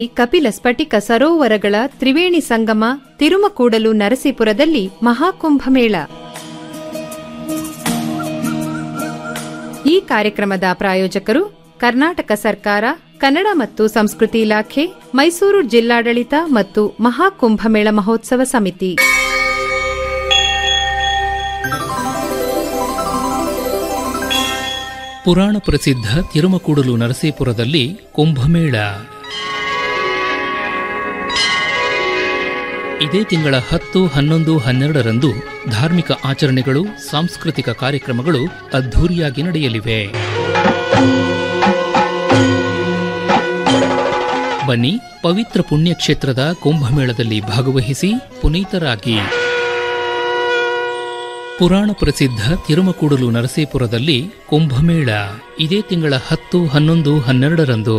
ಈ ಕಪಿಲ ಸ್ಫಟಿಕ ಸರೋವರಗಳ ತ್ರಿವೇಣಿ ಸಂಗಮ ತಿರುಮಕೂಡಲು ನರಸೀಪುರದಲ್ಲಿ ಮಹಾಕುಂಭಮೇಳ ಈ ಕಾರ್ಯಕ್ರಮದ ಪ್ರಾಯೋಜಕರು ಕರ್ನಾಟಕ ಸರ್ಕಾರ ಕನ್ನಡ ಮತ್ತು ಸಂಸ್ಕೃತಿ ಇಲಾಖೆ ಮೈಸೂರು ಜಿಲ್ಲಾಡಳಿತ ಮತ್ತು ಮಹಾಕುಂಭಮೇಳ ಮಹೋತ್ಸವ ಸಮಿತಿ ಪುರಾಣ ಪ್ರಸಿದ್ಧ ತಿರುಮಕೂಡಲು ನರಸೀಪುರದಲ್ಲಿ ಕುಂಭಮೇಳ ಇದೇ ತಿಂಗಳ ಹತ್ತು ಹನ್ನೊಂದು ಹನ್ನೆರಡರಂದು ಧಾರ್ಮಿಕ ಆಚರಣೆಗಳು ಸಾಂಸ್ಕೃತಿಕ ಕಾರ್ಯಕ್ರಮಗಳು ಅದ್ಧೂರಿಯಾಗಿ ನಡೆಯಲಿವೆ ಬನ್ನಿ ಪವಿತ್ರ ಪುಣ್ಯಕ್ಷೇತ್ರದ ಕುಂಭಮೇಳದಲ್ಲಿ ಭಾಗವಹಿಸಿ ಪುನೀತರಾಗಿ ಪುರಾಣ ಪ್ರಸಿದ್ಧ ತಿರುಮಕೂಡಲು ನರಸೀಪುರದಲ್ಲಿ ಕುಂಭಮೇಳ ಇದೇ ತಿಂಗಳ ಹತ್ತು ಹನ್ನೊಂದು ಹನ್ನೆರಡರಂದು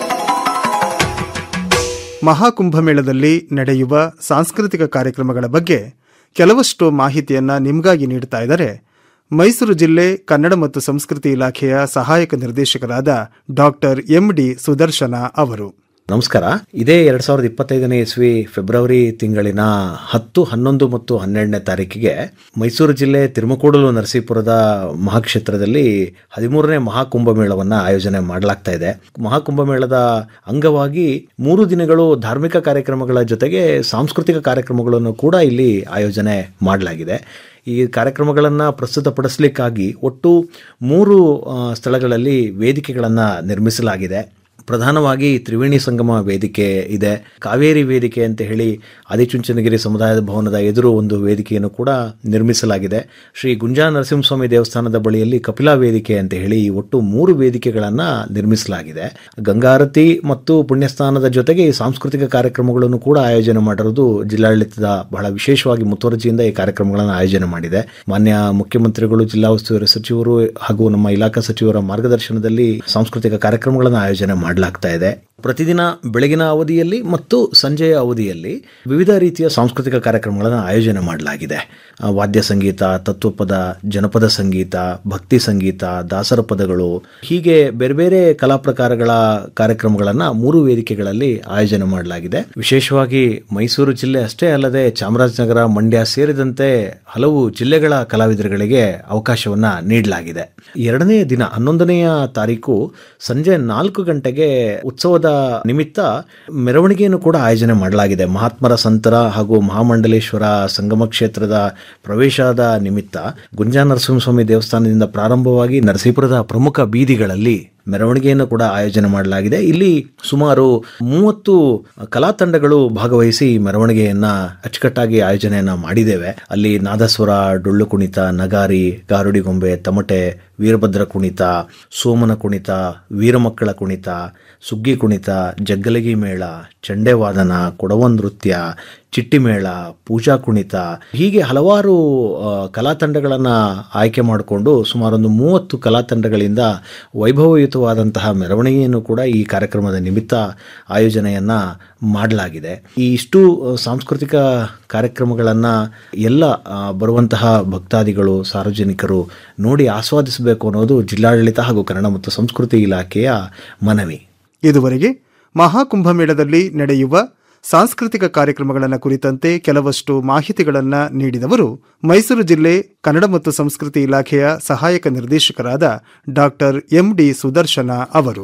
ಮಹಾಕುಂಭಮೇಳದಲ್ಲಿ ನಡೆಯುವ ಸಾಂಸ್ಕೃತಿಕ ಕಾರ್ಯಕ್ರಮಗಳ ಬಗ್ಗೆ ಕೆಲವಷ್ಟು ಮಾಹಿತಿಯನ್ನ ನಿಮಗಾಗಿ ನೀಡ್ತಾ ಇದ್ದಾರೆ ಮೈಸೂರು ಜಿಲ್ಲೆ ಕನ್ನಡ ಮತ್ತು ಸಂಸ್ಕೃತಿ ಇಲಾಖೆಯ ಸಹಾಯಕ ನಿರ್ದೇಶಕರಾದ ಡಾಕ್ಟರ್ ಎಂ ಡಿ ಸುದರ್ಶನ ಅವರು ನಮಸ್ಕಾರ ಇದೇ ಎರಡ್ ಸಾವಿರದ ಇಪ್ಪತ್ತೈದನೇ ಇಸ್ವಿ ಫೆಬ್ರವರಿ ತಿಂಗಳಿನ ಹತ್ತು ಹನ್ನೊಂದು ಮತ್ತು ಹನ್ನೆರಡನೇ ತಾರೀಕಿಗೆ ಮೈಸೂರು ಜಿಲ್ಲೆ ತಿರುಮಕೂಡಲು ನರಸೀಪುರದ ಮಹಾಕ್ಷೇತ್ರದಲ್ಲಿ ಹದಿಮೂರನೇ ಮಹಾಕುಂಭಮೇಳವನ್ನ ಆಯೋಜನೆ ಮಾಡಲಾಗ್ತಾ ಇದೆ ಮಹಾಕುಂಭಮೇಳದ ಅಂಗವಾಗಿ ಮೂರು ದಿನಗಳು ಧಾರ್ಮಿಕ ಕಾರ್ಯಕ್ರಮಗಳ ಜೊತೆಗೆ ಸಾಂಸ್ಕೃತಿಕ ಕಾರ್ಯಕ್ರಮಗಳನ್ನು ಕೂಡ ಇಲ್ಲಿ ಆಯೋಜನೆ ಮಾಡಲಾಗಿದೆ ಈ ಕಾರ್ಯಕ್ರಮಗಳನ್ನು ಪ್ರಸ್ತುತಪಡಿಸಲಿಕ್ಕಾಗಿ ಒಟ್ಟು ಮೂರು ಆ, ಸ್ಥಳಗಳಲ್ಲಿ ವೇದಿಕೆಗಳನ್ನು ನಿರ್ಮಿಸಲಾಗಿದೆ ಪ್ರಧಾನವಾಗಿ ತ್ರಿವೇಣಿ ಸಂಗಮ ವೇದಿಕೆ ಇದೆ ಕಾವೇರಿ ವೇದಿಕೆ ಅಂತ ಹೇಳಿ ಆದಿಚುಂಚನಗಿರಿ ಸಮುದಾಯದ ಭವನದ ಎದುರು ಒಂದು ವೇದಿಕೆಯನ್ನು ಕೂಡ ನಿರ್ಮಿಸಲಾಗಿದೆ ಶ್ರೀ ಗುಂಜಾ ನರಸಿಂಹಸ್ವಾಮಿ ದೇವಸ್ಥಾನದ ಬಳಿಯಲ್ಲಿ ಕಪಿಲಾ ವೇದಿಕೆ ಅಂತ ಹೇಳಿ ಈ ಒಟ್ಟು ಮೂರು ವೇದಿಕೆಗಳನ್ನು ನಿರ್ಮಿಸಲಾಗಿದೆ ಗಂಗಾರತಿ ಮತ್ತು ಪುಣ್ಯಸ್ನಾನದ ಜೊತೆಗೆ ಈ ಸಾಂಸ್ಕೃತಿಕ ಕಾರ್ಯಕ್ರಮಗಳನ್ನು ಕೂಡ ಆಯೋಜನೆ ಮಾಡಿರುವುದು ಜಿಲ್ಲಾಡಳಿತದ ಬಹಳ ವಿಶೇಷವಾಗಿ ಮುತುವರ್ಜಿಯಿಂದ ಈ ಕಾರ್ಯಕ್ರಮಗಳನ್ನು ಆಯೋಜನೆ ಮಾಡಿದೆ ಮಾನ್ಯ ಮುಖ್ಯಮಂತ್ರಿಗಳು ಜಿಲ್ಲಾ ಉಸ್ತುವಾರಿ ಸಚಿವರು ಹಾಗೂ ನಮ್ಮ ಇಲಾಖಾ ಸಚಿವರ ಮಾರ್ಗದರ್ಶನದಲ್ಲಿ ಸಾಂಸ್ಕೃತಿಕ ಕಾರ್ಯಕ್ರಮಗಳನ್ನು ಆಯೋಜನೆ ಮಾಡಲಾಗ್ತಾ ಇದೆ ಪ್ರತಿದಿನ ಬೆಳಗಿನ ಅವಧಿಯಲ್ಲಿ ಮತ್ತು ಸಂಜೆಯ ಅವಧಿಯಲ್ಲಿ ವಿವಿಧ ರೀತಿಯ ಸಾಂಸ್ಕೃತಿಕ ಕಾರ್ಯಕ್ರಮಗಳನ್ನು ಆಯೋಜನೆ ಮಾಡಲಾಗಿದೆ ಆ, ವಾದ್ಯ ಸಂಗೀತ ತತ್ವಪದ ಜನಪದ ಸಂಗೀತ ಭಕ್ತಿ ಸಂಗೀತ ದಾಸರ ಪದಗಳು ಹೀಗೆ ಬೇರೆ ಬೇರೆ ಕಲಾ ಪ್ರಕಾರಗಳ ಕಾರ್ಯಕ್ರಮಗಳನ್ನು ಮೂರು ವೇದಿಕೆಗಳಲ್ಲಿ ಆಯೋಜನೆ ಮಾಡಲಾಗಿದೆ ವಿಶೇಷವಾಗಿ ಮೈಸೂರು ಜಿಲ್ಲೆ ಅಷ್ಟೇ ಅಲ್ಲದೆ ಚಾಮರಾಜನಗರ ಮಂಡ್ಯ ಸೇರಿದಂತೆ ಹಲವು ಜಿಲ್ಲೆಗಳ ಕಲಾವಿದರುಗಳಿಗೆ ಅವಕಾಶವನ್ನ ನೀಡಲಾಗಿದೆ ಎರಡನೇ ದಿನ ಹನ್ನೊಂದನೆಯ ತಾರೀಕು ಸಂಜೆ ನಾಲ್ಕು ಗಂಟೆಗೆ ಉತ್ಸವದ ನಿಮಿತ್ತ ಮೆರವಣಿಗೆಯನ್ನು ಕೂಡ ಆಯೋಜನೆ ಮಾಡಲಾಗಿದೆ ಮಹಾತ್ಮರ ಸಂತರ ಹಾಗೂ ಮಹಾಮಂಡಲೇಶ್ವರ ಸಂಗಮ ಕ್ಷೇತ್ರದ ಪ್ರವೇಶದ ನಿಮಿತ್ತ ಗುಂಜಾ ನರಸಿಂಹಸ್ವಾಮಿ ದೇವಸ್ಥಾನದಿಂದ ಪ್ರಾರಂಭವಾಗಿ ನರಸೀಪುರದ ಪ್ರಮುಖ ಬೀದಿಗಳಲ್ಲಿ ಮೆರವಣಿಗೆಯನ್ನು ಕೂಡ ಆಯೋಜನೆ ಮಾಡಲಾಗಿದೆ ಇಲ್ಲಿ ಸುಮಾರು ಮೂವತ್ತು ಕಲಾ ತಂಡಗಳು ಭಾಗವಹಿಸಿ ಈ ಮೆರವಣಿಗೆಯನ್ನ ಅಚ್ಚುಕಟ್ಟಾಗಿ ಆಯೋಜನೆಯನ್ನ ಮಾಡಿದ್ದೇವೆ ಅಲ್ಲಿ ನಾದಸ್ವರ ಡೊಳ್ಳು ಕುಣಿತ ನಗಾರಿ ಗಾರುಡಿಗೊಂಬೆ ತಮಟೆ ವೀರಭದ್ರ ಕುಣಿತ ಸೋಮನ ಕುಣಿತ ವೀರಮಕ್ಕಳ ಕುಣಿತ ಸುಗ್ಗಿ ಕುಣಿತ ಜಗ್ಗಲಗಿ ಮೇಳ ಚಂಡೆವಾದನ ಕೊಡವ ನೃತ್ಯ ಚಿಟ್ಟಿಮೇಳ ಪೂಜಾ ಕುಣಿತ ಹೀಗೆ ಹಲವಾರು ಆ, ಕಲಾ ತಂಡಗಳನ್ನು ಆಯ್ಕೆ ಮಾಡಿಕೊಂಡು ಸುಮಾರೊಂದು ಮೂವತ್ತು ಕಲಾ ತಂಡಗಳಿಂದ ವೈಭವಯುತವಾದಂತಹ ಮೆರವಣಿಗೆಯನ್ನು ಕೂಡ ಈ ಕಾರ್ಯಕ್ರಮದ ನಿಮಿತ್ತ ಆಯೋಜನೆಯನ್ನ ಮಾಡಲಾಗಿದೆ ಈ ಇಷ್ಟು ಆ, ಸಾಂಸ್ಕೃತಿಕ ಕಾರ್ಯಕ್ರಮಗಳನ್ನು ಎಲ್ಲ ಆ, ಬರುವಂತಹ ಭಕ್ತಾದಿಗಳು ಸಾರ್ವಜನಿಕರು ನೋಡಿ ಆಸ್ವಾದಿಸಬೇಕು ಅನ್ನೋದು ಜಿಲ್ಲಾಡಳಿತ ಹಾಗೂ ಕನ್ನಡ ಮತ್ತು ಸಂಸ್ಕೃತಿ ಇಲಾಖೆಯ ಮನವಿ ಇದುವರೆಗೆ ಮಹಾಕುಂಭಮೇಳದಲ್ಲಿ ನಡೆಯುವ ಸಾಂಸ್ಕೃತಿಕ ಕಾರ್ಯಕ್ರಮಗಳನ್ನು ಕುರಿತಂತೆ ಕೆಲವಷ್ಟು ಮಾಹಿತಿಗಳನ್ನ ನೀಡಿದವರು ಮೈಸೂರು ಜಿಲ್ಲೆ ಕನ್ನಡ ಮತ್ತು ಸಂಸ್ಕೃತಿ ಇಲಾಖೆಯ ಸಹಾಯಕ ನಿರ್ದೇಶಕರಾದ ಡಾಕ್ಟರ್ ಎಂ ಡಿ ಸುದರ್ಶನ ಅವರು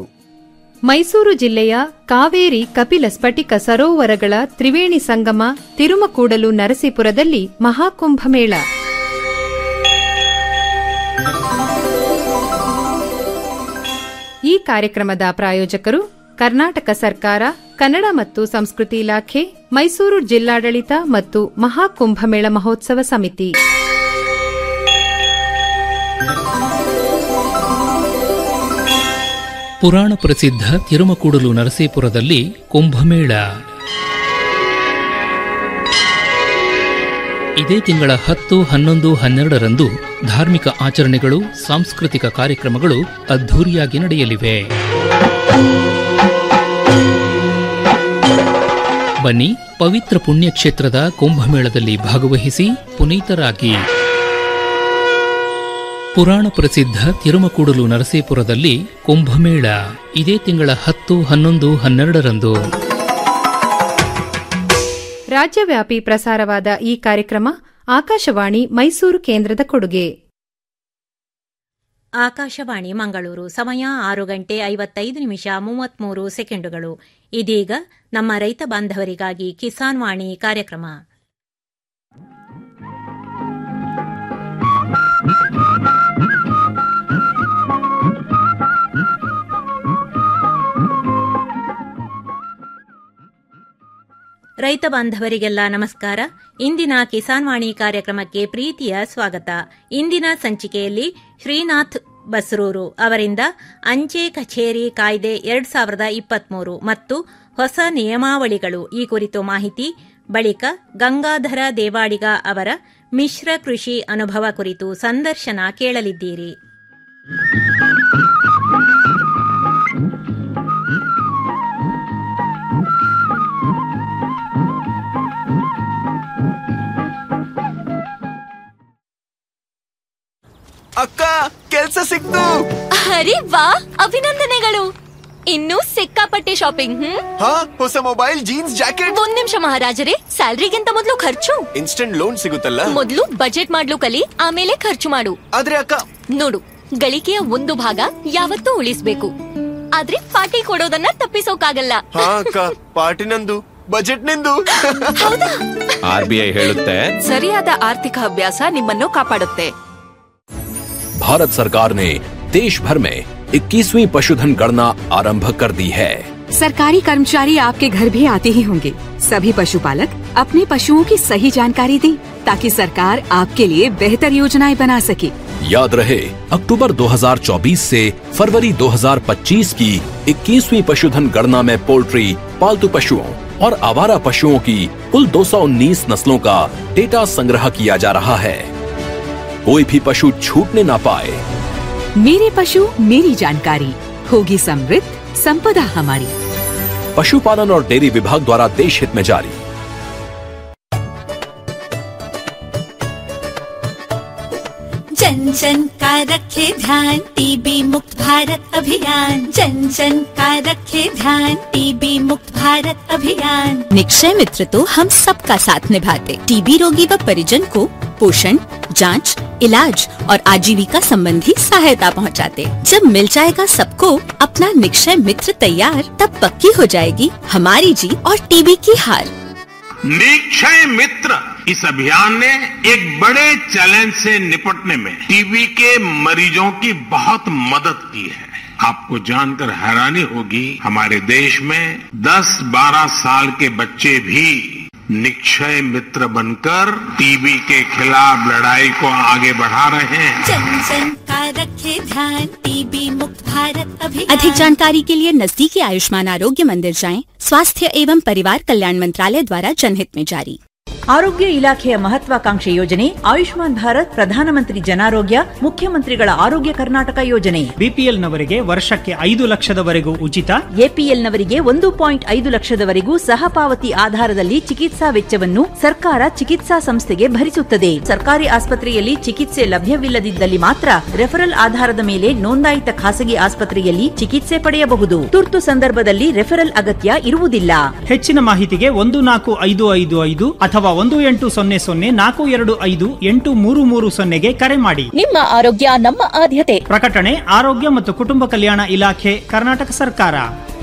ಮೈಸೂರು ಜಿಲ್ಲೆಯ ಕಾವೇರಿ ಕಪಿಲ ಸ್ಫಟಿಕ ಸರೋವರಗಳ ತ್ರಿವೇಣಿ ಸಂಗಮ ತಿರುಮಕೂಡಲು ನರಸೀಪುರದಲ್ಲಿ ಮಹಾಕುಂಭಮೇಳ ಈ ಕಾರ್ಯಕ್ರಮದ ಪ್ರಾಯೋಜಕರು ಕರ್ನಾಟಕ ಸರ್ಕಾರ ಕನ್ನಡ ಮತ್ತು ಸಂಸ್ಕೃತಿ ಇಲಾಖೆ ಮೈಸೂರು ಜಿಲ್ಲಾಡಳಿತ ಮತ್ತು ಮಹಾಕುಂಭಮೇಳ ಮಹೋತ್ಸವ ಸಮಿತಿ ಪುರಾಣ ಪ್ರಸಿದ್ಧ ತಿರುಮಕೂಡಲು ನರಸೀಪುರದಲ್ಲಿ ಕುಂಭಮೇಳ ಇದೇ ತಿಂಗಳ ಹತ್ತು ಹನ್ನೊಂದು ಹನ್ನೆರಡರಂದು ಧಾರ್ಮಿಕ ಆಚರಣೆಗಳು ಸಾಂಸ್ಕೃತಿಕ ಕಾರ್ಯಕ್ರಮಗಳು ಅದ್ಧೂರಿಯಾಗಿ ನಡೆಯಲಿವೆ ಬನ್ನಿ ಪವಿತ್ರ ಪುಣ್ಯಕ್ಷೇತ್ರದ ಕುಂಭಮೇಳದಲ್ಲಿ ಭಾಗವಹಿಸಿ ಪುನೀತರಾಗಿ ಪುರಾಣ ಪ್ರಸಿದ್ಧ ತಿರುಮಕೂಡಲು ನರಸೀಪುರದಲ್ಲಿ ಕುಂಭಮೇಳ ಇದೇ ತಿಂಗಳ ಹತ್ತು ಹನ್ನೊಂದು ಹನ್ನೆರಡರಂದು ರಾಜ್ಯವ್ಯಾಪಿ ಪ್ರಸಾರವಾದ ಈ ಕಾರ್ಯಕ್ರಮ ಆಕಾಶವಾಣಿ ಮೈಸೂರು ಕೇಂದ್ರದ ಕೊಡುಗೆ ಆಕಾಶವಾಣಿ ಮಂಗಳೂರು ಸಮಯ ಆರು ಗಂಟೆ ಐವತ್ತೈದು ನಿಮಿಷ ಮೂವತ್ಮೂರು ಸೆಕೆಂಡುಗಳು ಇದೀಗ ನಮ್ಮ ರೈತ ಬಾಂಧವರಿಗಾಗಿ ಕಿಸಾನ್ ವಾಣಿ ಕಾರ್ಯಕ್ರಮ ರೈತ ಬಾಂಧವರಿಗೆಲ್ಲ ನಮಸ್ಕಾರ ಇಂದಿನ ಕಿಸಾನ್ ವಾಣಿ ಕಾರ್ಯಕ್ರಮಕ್ಕೆ ಪ್ರೀತಿಯ ಸ್ವಾಗತ ಇಂದಿನ ಸಂಚಿಕೆಯಲ್ಲಿ ಶ್ರೀನಾಥ್ ಬಸ್ರೂರು ಅವರಿಂದ ಅಂಚೆ ಕಚೇರಿ ಕಾಯ್ದೆ ಎರಡ್ ಸಾವಿರದ ಇಪ್ಪತ್ಮೂರು ಮತ್ತು ಹೊಸ ನಿಯಮಾವಳಿಗಳು ಈ ಕುರಿತು ಮಾಹಿತಿ ಬಳಿಕ ಗಂಗಾಧರ ದೇವಾಡಿಗ ಅವರ ಮಿಶ್ರ ಕೃಷಿ ಅನುಭವ ಕುರಿತು ಸಂದರ್ಶನ ಕೇಳಲಿದ್ದೀರಿ ಅಕ್ಕ ಕೆಲ್ಸ ಸಿಕ್ತು ಅರೆ ವಾ ಅಭಿನಂದನೆಗಳು ಇನ್ನೂ ಸಿಕ್ಕಾಪಟ್ಟೆ ಶಾಪಿಂಗ್ ಹ್ಮ್ ಹಾ ಹೊಸ ಮೊಬೈಲ್ ಜೀನ್ಸ್ ಜಾಕೆಟ್ ಒಂದ್ ನಿಮಿಷ ಮಹಾರಾಜರೇ ಸ್ಯಾಲ್ರಿಗಿಂತ ಮೊದಲು ಖರ್ಚು ಇನ್ಸ್ಟೆಂಟ್ ಲೋನ್ ಸಿಗುತ್ತಲ್ಲ ಮೊದಲು ಬಜೆಟ್ ಮಾಡ್ಲು ಕಲಿ ಆಮೇಲೆ ಖರ್ಚು ಮಾಡು ಆದ್ರೆ ಅಕ್ಕ ನೋಡು ಗಳಿಕೆಯ ಒಂದು ಭಾಗ ಯಾವತ್ತೂ ಉಳಿಸ್ಬೇಕು ಆದ್ರೆ ಪಾರ್ಟಿ ಕೊಡೋದನ್ನ ತಪ್ಪಿಸೋಕಾಗಲ್ಲ ಹಾ ಅಕ್ಕ ಪಾರ್ಟಿ ನಂದು ಬಜೆಟ್ ನಿಂದು ಆರ್ ಬಿ ಐ ಹೇಳುತ್ತೆ ಸರಿಯಾದ ಆರ್ಥಿಕ ಅಭ್ಯಾಸ ನಿಮ್ಮನ್ನು ಕಾಪಾಡುತ್ತೆ भारत सरकार ने देश भर में 21वीं पशुधन गणना आरंभ कर दी है सरकारी कर्मचारी आपके घर भी आते ही होंगे सभी पशुपालक अपने पशुओं की सही जानकारी दें ताकि सरकार आपके लिए बेहतर योजनाएं बना सके याद रहे अक्टूबर 2024 से फरवरी 2025 की 21वीं पशुधन गणना में पोल्ट्री पालतू पशुओं और आवारा पशुओं की कुल 219 नस्लों का डेटा संग्रह किया जा रहा है कोई भी पशु छूटने ना पाए मेरे पशु मेरी जानकारी होगी समृद्ध संपदा हमारी पशुपालन और डेयरी विभाग द्वारा देश हित में जारी जन जन का रखे ध्यान टीबी मुक्त भारत अभियान जन जन का रखे ध्यान टीबी मुक्त भारत अभियान निक्षय मित्र तो हम सबका साथ निभाते टीबी रोगी व परिजन को पोषण जांच, इलाज और आजीविका संबंधी सहायता पहुंचाते। जब मिल जाएगा सबको अपना निक्षय मित्र तैयार तब पक्की हो जाएगी हमारी जीत और टीबी की हार निक्षय मित्र इस अभियान ने एक बड़े चैलेंज से निपटने में टीबी के मरीजों की बहुत मदद की है आपको जानकर हैरानी होगी हमारे देश में 10-12 साल के बच्चे भी निक्षय मित्र बनकर टीबी के खिलाफ लड़ाई को आगे बढ़ा रहे हैं जन जन का रखे ध्यान टीबी मुक्त भारत अभियान अधिक जानकारी के लिए नजदीकी आयुष्मान आरोग्य मंदिर जाएं स्वास्थ्य एवं परिवार कल्याण मंत्रालय द्वारा जनहित में जारी ಆರೋಗ್ಯ ಇಲಾಖೆಯ ಮಹತ್ವಾಕಾಂಕ್ಷೆ ಯೋಜನೆ ಆಯುಷ್ಮಾನ್ ಭಾರತ್ ಪ್ರಧಾನಮಂತ್ರಿ ಜನಾರೋಗ್ಯ ಮುಖ್ಯಮಂತ್ರಿಗಳ ಆರೋಗ್ಯ ಕರ್ನಾಟಕ ಯೋಜನೆ ಬಿಪಿಎಲ್ನವರಿಗೆ ವರ್ಷಕ್ಕೆ ಐದು ಲಕ್ಷದವರೆಗೂ ಉಚಿತ ಎಪಿಎಲ್ನವರಿಗೆ ಒಂದು ಪಾಯಿಂಟ್ ಐದು ಲಕ್ಷದವರೆಗೂ ಸಹ ಪಾವತಿ ಆಧಾರದಲ್ಲಿ ಚಿಕಿತ್ಸಾ ವೆಚ್ಚವನ್ನು ಸರ್ಕಾರ ಚಿಕಿತ್ಸಾ ಸಂಸ್ಥೆಗೆ ಭರಿಸುತ್ತದೆ ಸರ್ಕಾರಿ ಆಸ್ಪತ್ರೆಯಲ್ಲಿ ಚಿಕಿತ್ಸೆ ಲಭ್ಯವಿಲ್ಲದಿದ್ದಲ್ಲಿ ಮಾತ್ರ ರೆಫರಲ್ ಆಧಾರದ ಮೇಲೆ ನೋಂದಾಯಿತ ಖಾಸಗಿ ಆಸ್ಪತ್ರೆಯಲ್ಲಿ ಚಿಕಿತ್ಸೆ ಪಡೆಯಬಹುದು ತುರ್ತು ಸಂದರ್ಭದಲ್ಲಿ ರೆಫರಲ್ ಅಗತ್ಯ ಇರುವುದಿಲ್ಲ ಹೆಚ್ಚಿನ ಮಾಹಿತಿಗೆ ಒಂದು ನಾಲ್ಕು ಐದು ಐದು ಐದು ಅಥವಾ ಒಂದು ಎಂಟು ಸೊನ್ನೆ ಸೊನ್ನೆ ನಾಲ್ಕು ಎರಡು ಐದು ಎಂಟು ಮೂರು ಮೂರು ಸೊನ್ನೆಗೆ ಕರೆ ಮಾಡಿ ನಿಮ್ಮ ಆರೋಗ್ಯ ನಮ್ಮ ಆದ್ಯತೆ ಪ್ರಕಟಣೆ ಆರೋಗ್ಯ ಮತ್ತು ಕುಟುಂಬ ಕಲ್ಯಾಣ ಇಲಾಖೆ ಕರ್ನಾಟಕ ಸರ್ಕಾರ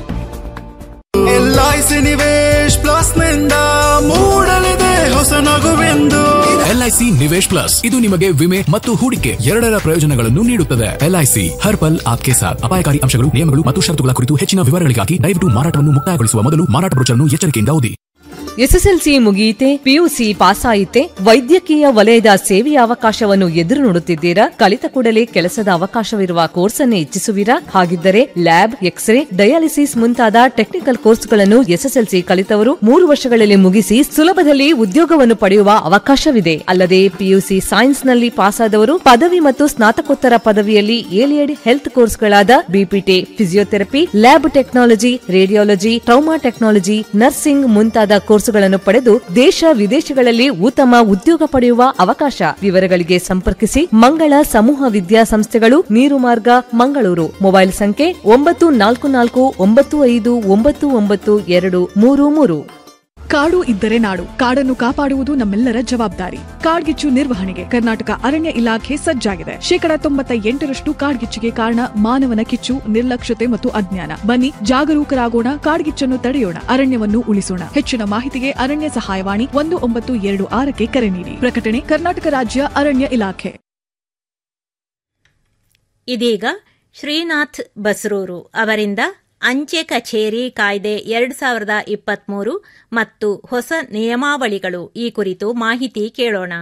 ಎಲ್ಐಸಿ ನಿವೇಶ್ ಪ್ಲಸ್ ನಿಂದ ಮೂಡಲಿದೆ ಹೊಸ ನಗುವೆಂದು ಎಲ್ಐಸಿ ನಿವೇಶ್ ಪ್ಲಸ್ ಇದು ನಿಮಗೆ ವಿಮೆ ಮತ್ತು ಹೂಡಿಕೆ ಎರಡರ ಪ್ರಯೋಜನಗಳನ್ನು ನೀಡುತ್ತದೆ ಎಲ್ಐಸಿ ಹರ್ ಪಲ್ ಆಪ್ಕೆ ಸಾಥ್ ಅಪಾಯಕಾರಿ ಅಂಶಗಳು ನಿಯಮಗಳು ಮತ್ತು ಷರತ್ತುಗಳ ಕುರಿತು ಹೆಚ್ಚಿನ ವಿವರಗಳಿಗಾಗಿ ದಯವಿಟ್ಟು ಮಾರಾಟವನ್ನು ಮುಕ್ತಾಯಗೊಳಿಸುವ ಮೊದಲು ಮಾರಾಟ ಬ್ರೋಚರ್ನ್ನು ಎಚ್ಚರಿಕೆಯಿಂದ ಓದಿ ಎಸ್ಎಸ್ಎಲ್ಸಿ ಮುಗಿಯಿತೆ ಪಿಯುಸಿ ಪಾಸ್ ಆಯಿತೆ ವೈದ್ಯಕೀಯ ವಲಯದ ಸೇವೆಯ ಅವಕಾಶವನ್ನು ಎದುರು ನೋಡುತ್ತಿದ್ದೀರಾ ಕಲಿತ ಕೂಡಲೇ ಕೆಲಸದ ಅವಕಾಶವಿರುವ ಕೋರ್ಸ್ ಅನ್ನೇ ಇಚ್ಛಿಸುವಿರಾ ಹಾಗಿದ್ದರೆ ಲ್ಯಾಬ್ ಎಕ್ಸ್ರೇ ಡಯಾಲಿಸಿಸ್ ಮುಂತಾದ ಟೆಕ್ನಿಕಲ್ ಕೋರ್ಸ್ಗಳನ್ನು ಎಸ್ಎಸ್ಎಲ್ಸಿ ಕಲಿತವರು ಮೂರು ವರ್ಷಗಳಲ್ಲಿ ಮುಗಿಸಿ ಸುಲಭದಲ್ಲಿ ಉದ್ಯೋಗವನ್ನು ಪಡೆಯುವ ಅವಕಾಶವಿದೆ ಅಲ್ಲದೆ ಪಿಯುಸಿ ಸೈನ್ಸ್ನಲ್ಲಿ ಪಾಸಾದವರು ಪದವಿ ಮತ್ತು ಸ್ನಾತಕೋತ್ತರ ಪದವಿಯಲ್ಲಿ ಏಲಿಯಡ್ ಹೆಲ್ತ್ ಕೋರ್ಸ್ಗಳಾದ BPT physiotherapy lab technology radiology trauma technology nursing ಮುಂತಾದ ಕೋರ್ಸುಗಳನ್ನು ಪಡೆದು ದೇಶ ವಿದೇಶಗಳಲ್ಲಿ ಉತ್ತಮ ಉದ್ಯೋಗ ಪಡೆಯುವ ಅವಕಾಶ ವಿವರಗಳಿಗೆ ಸಂಪರ್ಕಿಸಿ ಮಂಗಳ ಸಮೂಹ ವಿದ್ಯಾಸಂಸ್ಥೆಗಳು ನೀರು ಮಾರ್ಗ ಮಂಗಳೂರು ಮೊಬೈಲ್ ಸಂಖ್ಯೆ ಒಂಬತ್ತು ನಾಲ್ಕು ನಾಲ್ಕು ಒಂಬತ್ತು ಐದು ಒಂಬತ್ತು ಒಂಬತ್ತು ಎರಡು ಮೂರು ಮೂರು ಕಾಡು ಇದ್ದರೆ ನಾಡು ಕಾಡನ್ನು ಕಾಪಾಡುವುದು ನಮ್ಮೆಲ್ಲರ ಜವಾಬ್ದಾರಿ ಕಾಡ್ಗಿಚ್ಚು ನಿರ್ವಹಣೆಗೆ ಕರ್ನಾಟಕ ಅರಣ್ಯ ಇಲಾಖೆ ಸಜ್ಜಾಗಿದೆ ಶೇಕಡಾ ತೊಂಬತ್ತ ಎಂಟರಷ್ಟು ಕಾಡ್ಗಿಚ್ಚಿಗೆ ಕಾರಣ ಮಾನವನ ಕಿಚ್ಚು ನಿರ್ಲಕ್ಷ್ಯತೆ ಮತ್ತು ಅಜ್ಞಾನ ಬನ್ನಿ ಜಾಗರೂಕರಾಗೋಣ ಕಾಡ್ಗಿಚ್ಚನ್ನು ತಡೆಯೋಣ ಅರಣ್ಯವನ್ನು ಉಳಿಸೋಣ ಹೆಚ್ಚಿನ ಮಾಹಿತಿಗೆ ಅರಣ್ಯ ಸಹಾಯವಾಣಿ ಒಂದು ಒಂಬತ್ತು ಎರಡು ಆರಕ್ಕೆ ಕರೆ ನೀಡಿ ಪ್ರಕಟಣೆ ಕರ್ನಾಟಕ ರಾಜ್ಯ ಅರಣ್ಯ ಇಲಾಖೆ ಇದೀಗ ಶ್ರೀನಾಥ್ ಬಸ್ರೂರು ಅವರಿಂದ ಅಂಚೆ ಕಚೇರಿ ಕಾಯ್ದೆ ಎರಡು ಸಾವಿರದ ಇಪ್ಪತ್ಮೂರು ಮತ್ತು ಹೊಸ ನಿಯಮಾವಳಿಗಳು ಈ ಕುರಿತು ಮಾಹಿತಿ ಕೇಳೋಣ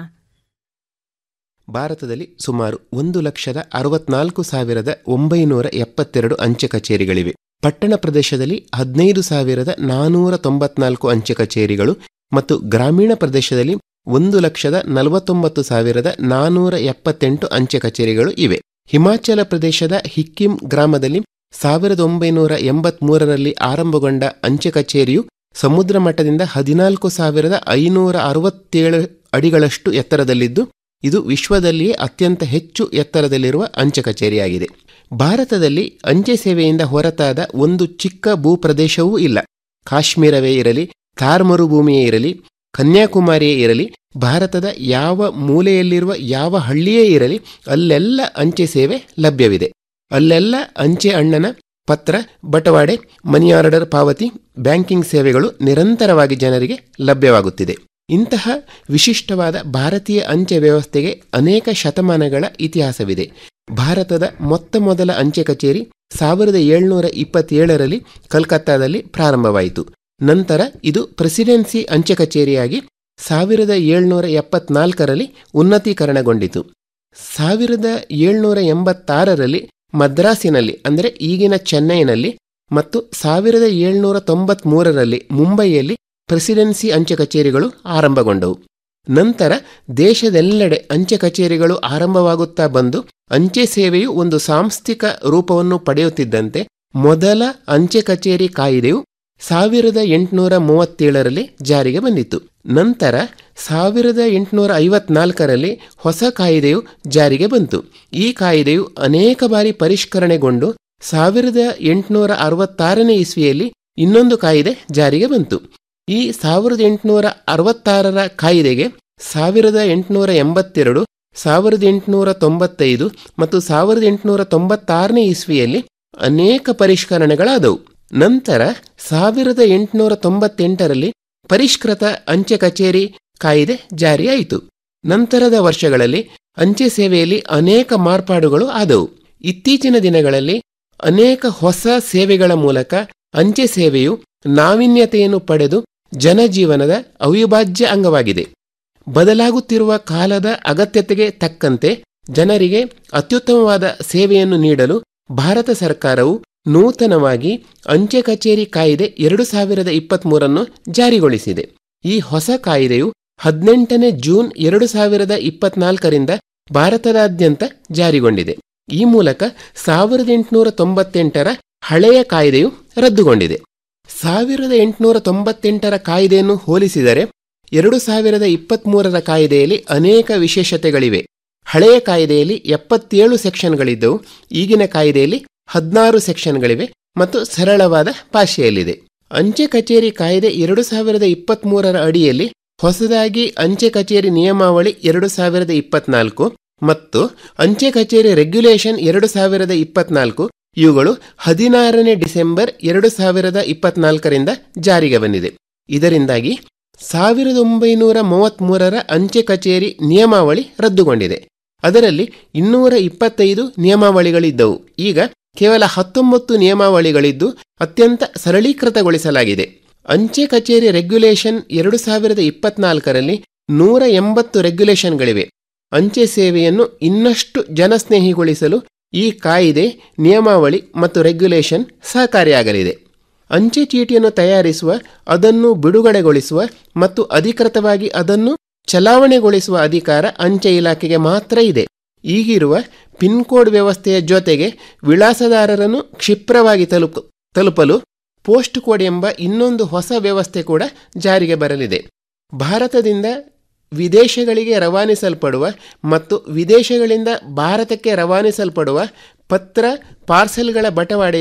ಭಾರತದಲ್ಲಿ ಸುಮಾರು ಒಂದು ಲಕ್ಷದ ಅರವತ್ನಾಲ್ಕು ಸಾವಿರದ ಒಂಬೈನೂರ ಎಪ್ಪತ್ತೆರಡು ಅಂಚೆ ಕಚೇರಿಗಳಿವೆ ಪಟ್ಟಣ ಪ್ರದೇಶದಲ್ಲಿ ಹದಿನೈದು ಸಾವಿರದ ನಾನೂರ ತೊಂಬತ್ನಾಲ್ಕು ಅಂಚೆ ಕಚೇರಿಗಳು ಮತ್ತು ಗ್ರಾಮೀಣ ಪ್ರದೇಶದಲ್ಲಿ ಒಂದು ಲಕ್ಷದ ನಲವತ್ತೊಂಬತ್ತು ಸಾವಿರದ ನಾನೂರ ಎಪ್ಪತ್ತೆಂಟು ಅಂಚೆ ಕಚೇರಿಗಳು ಇವೆ ಹಿಮಾಚಲ ಪ್ರದೇಶದ ಹಿಕ್ಕಿಂ ಗ್ರಾಮದಲ್ಲಿ ಸಾವಿರದ ಒಂಬೈನೂರ ಎಂಬತ್ಮೂರರಲ್ಲಿ ಆರಂಭಗೊಂಡ ಅಂಚೆ ಕಚೇರಿಯು ಸಮುದ್ರ ಮಟ್ಟದಿಂದ ಹದಿನಾಲ್ಕು ಸಾವಿರದ ಐನೂರ ಅರವತ್ತೇಳು ಅಡಿಗಳಷ್ಟು ಎತ್ತರದಲ್ಲಿದ್ದು ಇದು ವಿಶ್ವದಲ್ಲಿಯೇ ಅತ್ಯಂತ ಹೆಚ್ಚು ಎತ್ತರದಲ್ಲಿರುವ ಅಂಚೆ ಕಚೇರಿಯಾಗಿದೆ ಭಾರತದಲ್ಲಿ ಅಂಚೆ ಸೇವೆಯಿಂದ ಹೊರತಾದ ಒಂದು ಚಿಕ್ಕ ಭೂಪ್ರದೇಶವೂ ಇಲ್ಲ ಕಾಶ್ಮೀರವೇ ಇರಲಿ ಥಾರ್ ಮರುಭೂಮಿಯೇ ಇರಲಿ ಕನ್ಯಾಕುಮಾರಿಯೇ ಇರಲಿ ಭಾರತದ ಯಾವ ಮೂಲೆಯಲ್ಲಿರುವ ಯಾವ ಹಳ್ಳಿಯೇ ಇರಲಿ ಅಲ್ಲೆಲ್ಲ ಅಂಚೆ ಸೇವೆ ಲಭ್ಯವಿದೆ ಅಲ್ಲೆಲ್ಲ ಅಂಚೆ ಅಣ್ಣನ ಪತ್ರ ಬಟವಾಡೆ ಮನಿ ಆರ್ಡರ್ ಪಾವತಿ ಬ್ಯಾಂಕಿಂಗ್ ಸೇವೆಗಳು ನಿರಂತರವಾಗಿ ಜನರಿಗೆ ಲಭ್ಯವಾಗುತ್ತಿದೆ ಇಂತಹ ವಿಶಿಷ್ಟವಾದ ಭಾರತೀಯ ಅಂಚೆ ವ್ಯವಸ್ಥೆಗೆ ಅನೇಕ ಶತಮಾನಗಳ ಇತಿಹಾಸವಿದೆ ಭಾರತದ ಮೊತ್ತ ಮೊದಲ ಅಂಚೆ ಕಚೇರಿ ಸಾವಿರದ ಏಳ್ನೂರ ಇಪ್ಪತ್ತೇಳರಲ್ಲಿ ಕಲ್ಕತ್ತಾದಲ್ಲಿ ಪ್ರಾರಂಭವಾಯಿತು ನಂತರ ಇದು ಪ್ರೆಸಿಡೆನ್ಸಿ ಅಂಚೆ ಕಚೇರಿಯಾಗಿ ಸಾವಿರದ ಏಳ್ನೂರ ಎಪ್ಪತ್ನಾಲ್ಕರಲ್ಲಿ ಉನ್ನತೀಕರಣಗೊಂಡಿತು ಸಾವಿರದ ಏಳ್ನೂರ ಎಂಬತ್ತಾರರಲ್ಲಿ ಮದ್ರಾಸಿನಲ್ಲಿ ಅಂದರೆ ಈಗಿನ ಚೆನ್ನೈನಲ್ಲಿ ಮತ್ತು ಸಾವಿರದ ಏಳ್ನೂರ ತೊಂಬತ್ಮೂರರಲ್ಲಿ ಮುಂಬೈಯಲ್ಲಿ ಪ್ರೆಸಿಡೆನ್ಸಿ ಅಂಚೆ ಕಚೇರಿಗಳು ಆರಂಭಗೊಂಡವು ನಂತರ ದೇಶದೆಲ್ಲೆಡೆ ಅಂಚೆ ಕಚೇರಿಗಳು ಆರಂಭವಾಗುತ್ತಾ ಬಂದು ಅಂಚೆ ಸೇವೆಯು ಒಂದು ಸಾಂಸ್ಥಿಕ ರೂಪವನ್ನು ಪಡೆಯುತ್ತಿದ್ದಂತೆ ಮೊದಲ ಅಂಚೆ ಕಚೇರಿ ಕಾಯಿದೆಯು ಸಾವಿರದ ಎಂಟುನೂರ ಮೂವತ್ತೇಳರಲ್ಲಿ ಜಾರಿಗೆ ಬಂದಿತ್ತು ನಂತರ ಸಾವಿರದ ಎಂಟುನೂರ ಐವತ್ನಾಲ್ಕರಲ್ಲಿ ಹೊಸ ಕಾಯಿದೆಯು ಜಾರಿಗೆ ಬಂತು ಈ ಕಾಯಿದೆಯು ಅನೇಕ ಬಾರಿ ಪರಿಷ್ಕರಣೆಗೊಂಡು ಸಾವಿರದ ಎಂಟುನೂರ ಅರವತ್ತಾರನೇ ಇಸ್ವಿಯಲ್ಲಿ ಇನ್ನೊಂದು ಕಾಯಿದೆ ಜಾರಿಗೆ ಬಂತು ಈ ಸಾವಿರದ ಎಂಟುನೂರ ಅರವತ್ತಾರರ ಕಾಯಿದೆಗೆ ಸಾವಿರದ ಎಂಟುನೂರ ಎಂಬತ್ತೆರಡು ಸಾವಿರದ ಎಂಟುನೂರ ತೊಂಬತ್ತೈದು ಮತ್ತು ಸಾವಿರದ ಎಂಟುನೂರ ತೊಂಬತ್ತಾರನೇ ಇಸ್ವಿಯಲ್ಲಿ ಅನೇಕ ಪರಿಷ್ಕರಣೆಗಳಾದವು ನಂತರ ಸಾವಿರದ ಎಂಟುನೂರ ತೊಂಬತ್ತೆಂಟರಲ್ಲಿ ಪರಿಷ್ಕೃತ ಅಂಚೆ ಕಚೇರಿ ಕಾಯಿದೆ ಜಾರಿಯಾಯಿತು ನಂತರದ ವರ್ಷಗಳಲ್ಲಿ ಅಂಚೆ ಸೇವೆಯಲ್ಲಿ ಅನೇಕ ಮಾರ್ಪಾಡುಗಳು ಆದವು ಇತ್ತೀಚಿನ ದಿನಗಳಲ್ಲಿ ಅನೇಕ ಹೊಸ ಸೇವೆಗಳ ಮೂಲಕ ಅಂಚೆ ಸೇವೆಯು ನಾವೀನ್ಯತೆಯನ್ನು ಪಡೆದು ಜನಜೀವನದ ಅವಿಭಾಜ್ಯ ಅಂಗವಾಗಿದೆ ಬದಲಾಗುತ್ತಿರುವ ಕಾಲದ ಅಗತ್ಯತೆಗೆ ತಕ್ಕಂತೆ ಜನರಿಗೆ ಅತ್ಯುತ್ತಮವಾದ ಸೇವೆಯನ್ನು ನೀಡಲು ಭಾರತ ಸರ್ಕಾರವು ನೂತನವಾಗಿ ಅಂಚೆ ಕಚೇರಿ ಕಾಯ್ದೆ ಎರಡು ಸಾವಿರದ ಇಪ್ಪತ್ಮೂರನ್ನು ಜಾರಿಗೊಳಿಸಿದೆ ಈ ಹೊಸ ಕಾಯ್ದೆಯು ಹದಿನೆಂಟನೇ ಜೂನ್ ಎರಡು ಸಾವಿರದ ಇಪ್ಪತ್ನಾಲ್ಕರಿಂದ ಭಾರತದಾದ್ಯಂತ ಜಾರಿಗೊಂಡಿದೆ ಈ ಮೂಲಕ ಸಾವಿರದ ಎಂಟುನೂರ ತೊಂಬತ್ತೆಂಟರ ಹಳೆಯ ಕಾಯ್ದೆಯು ರದ್ದುಗೊಂಡಿದೆ ಸಾವಿರದ ಎಂಟುನೂರ ತೊಂಬತ್ತೆಂಟರ ಕಾಯ್ದೆಯನ್ನು ಹೋಲಿಸಿದರೆ ಎರಡು ಸಾವಿರದ ಇಪ್ಪತ್ಮೂರರ ಕಾಯ್ದೆಯಲ್ಲಿ ಅನೇಕ ವಿಶೇಷತೆಗಳಿವೆ ಹಳೆಯ ಕಾಯ್ದೆಯಲ್ಲಿ ಎಪ್ಪತ್ತೇಳು ಸೆಕ್ಷನ್ಗಳಿದ್ದವು ಈಗಿನ ಕಾಯ್ದೆಯಲ್ಲಿ ಹದಿನಾರು ಸೆಕ್ಷನ್ಗಳಿವೆ ಮತ್ತು ಸರಳವಾದ ಭಾಷೆಯಲ್ಲಿದೆ ಅಂಚೆ ಕಚೇರಿ ಕಾಯ್ದೆ ಎರಡು ಸಾವಿರದ ಇಪ್ಪತ್ಮೂರರ ಅಡಿಯಲ್ಲಿ ಹೊಸದಾಗಿ ಅಂಚೆ ಕಚೇರಿ ನಿಯಮಾವಳಿ ಎರಡು ಸಾವಿರದ ಇಪ್ಪತ್ನಾಲ್ಕು ಮತ್ತು ಅಂಚೆ ಕಚೇರಿ ರೆಗ್ಯುಲೇಷನ್ ಎರಡು ಸಾವಿರದ ಇಪ್ಪತ್ನಾಲ್ಕು ಇವುಗಳು ಹದಿನಾರನೇ ಡಿಸೆಂಬರ್ ಎರಡು ಸಾವಿರದ ಇಪ್ಪತ್ನಾಲ್ಕರಿಂದ ಜಾರಿಗೆ ಬಂದಿದೆ ಇದರಿಂದಾಗಿ ಸಾವಿರದ ಒಂಬೈನೂರ ಮೂವತ್ಮೂರರ ಅಂಚೆ ಕಚೇರಿ ನಿಯಮಾವಳಿ ರದ್ದುಗೊಂಡಿದೆ ಅದರಲ್ಲಿ ಇನ್ನೂರ ಇಪ್ಪತ್ತೈದು ನಿಯಮಾವಳಿಗಳಿದ್ದವು ಈಗ ಕೇವಲ ಹತ್ತೊಂಬತ್ತು ನಿಯಮಾವಳಿಗಳಿದ್ದು ಅತ್ಯಂತ ಸರಳೀಕೃತಗೊಳಿಸಲಾಗಿದೆ ಅಂಚೆ ಕಚೇರಿ ರೆಗ್ಯುಲೇಷನ್ ಎರಡು ಸಾವಿರದ ಇಪ್ಪತ್ನಾಲ್ಕರಲ್ಲಿ ನೂರ ಎಂಬತ್ತು ರೆಗ್ಯುಲೇಷನ್ಗಳಿವೆ ಅಂಚೆ ಸೇವೆಯನ್ನು ಇನ್ನಷ್ಟು ಜನಸ್ನೇಹಿಗೊಳಿಸಲು ಈ ಕಾಯಿದೆ ನಿಯಮಾವಳಿ ಮತ್ತು ರೆಗ್ಯುಲೇಷನ್ ಸಹಕಾರಿಯಾಗಲಿದೆ ಅಂಚೆ ಚೀಟಿಯನ್ನು ತಯಾರಿಸುವ ಅದನ್ನು ಬಿಡುಗಡೆಗೊಳಿಸುವ ಮತ್ತು ಅಧಿಕೃತವಾಗಿ ಅದನ್ನು ಚಲಾವಣೆಗೊಳಿಸುವ ಅಧಿಕಾರ ಅಂಚೆ ಇಲಾಖೆಗೆ ಮಾತ್ರ ಇದೆ ಈಗಿರುವ ಪಿನ್ ಕೋಡ್ ವ್ಯವಸ್ಥೆಯ ಜೊತೆಗೆ ವಿಳಾಸದಾರರನ್ನು ಕ್ಷಿಪ್ರವಾಗಿ ತಲುಪ ತಲುಪಲು ಪೋಸ್ಟ್ ಕೋಡ್ ಎಂಬ ಇನ್ನೊಂದು ಹೊಸ ವ್ಯವಸ್ಥೆ ಕೂಡ ಜಾರಿಗೆ ಬರಲಿದೆ ಭಾರತದಿಂದ ವಿದೇಶಗಳಿಗೆ ರವಾನಿಸಲ್ಪಡುವ ಮತ್ತು ವಿದೇಶಗಳಿಂದ ಭಾರತಕ್ಕೆ ರವಾನಿಸಲ್ಪಡುವ ಪತ್ರ ಪಾರ್ಸೆಲ್ಗಳ ಬಟವಾಡೆಯಲ್ಲಿ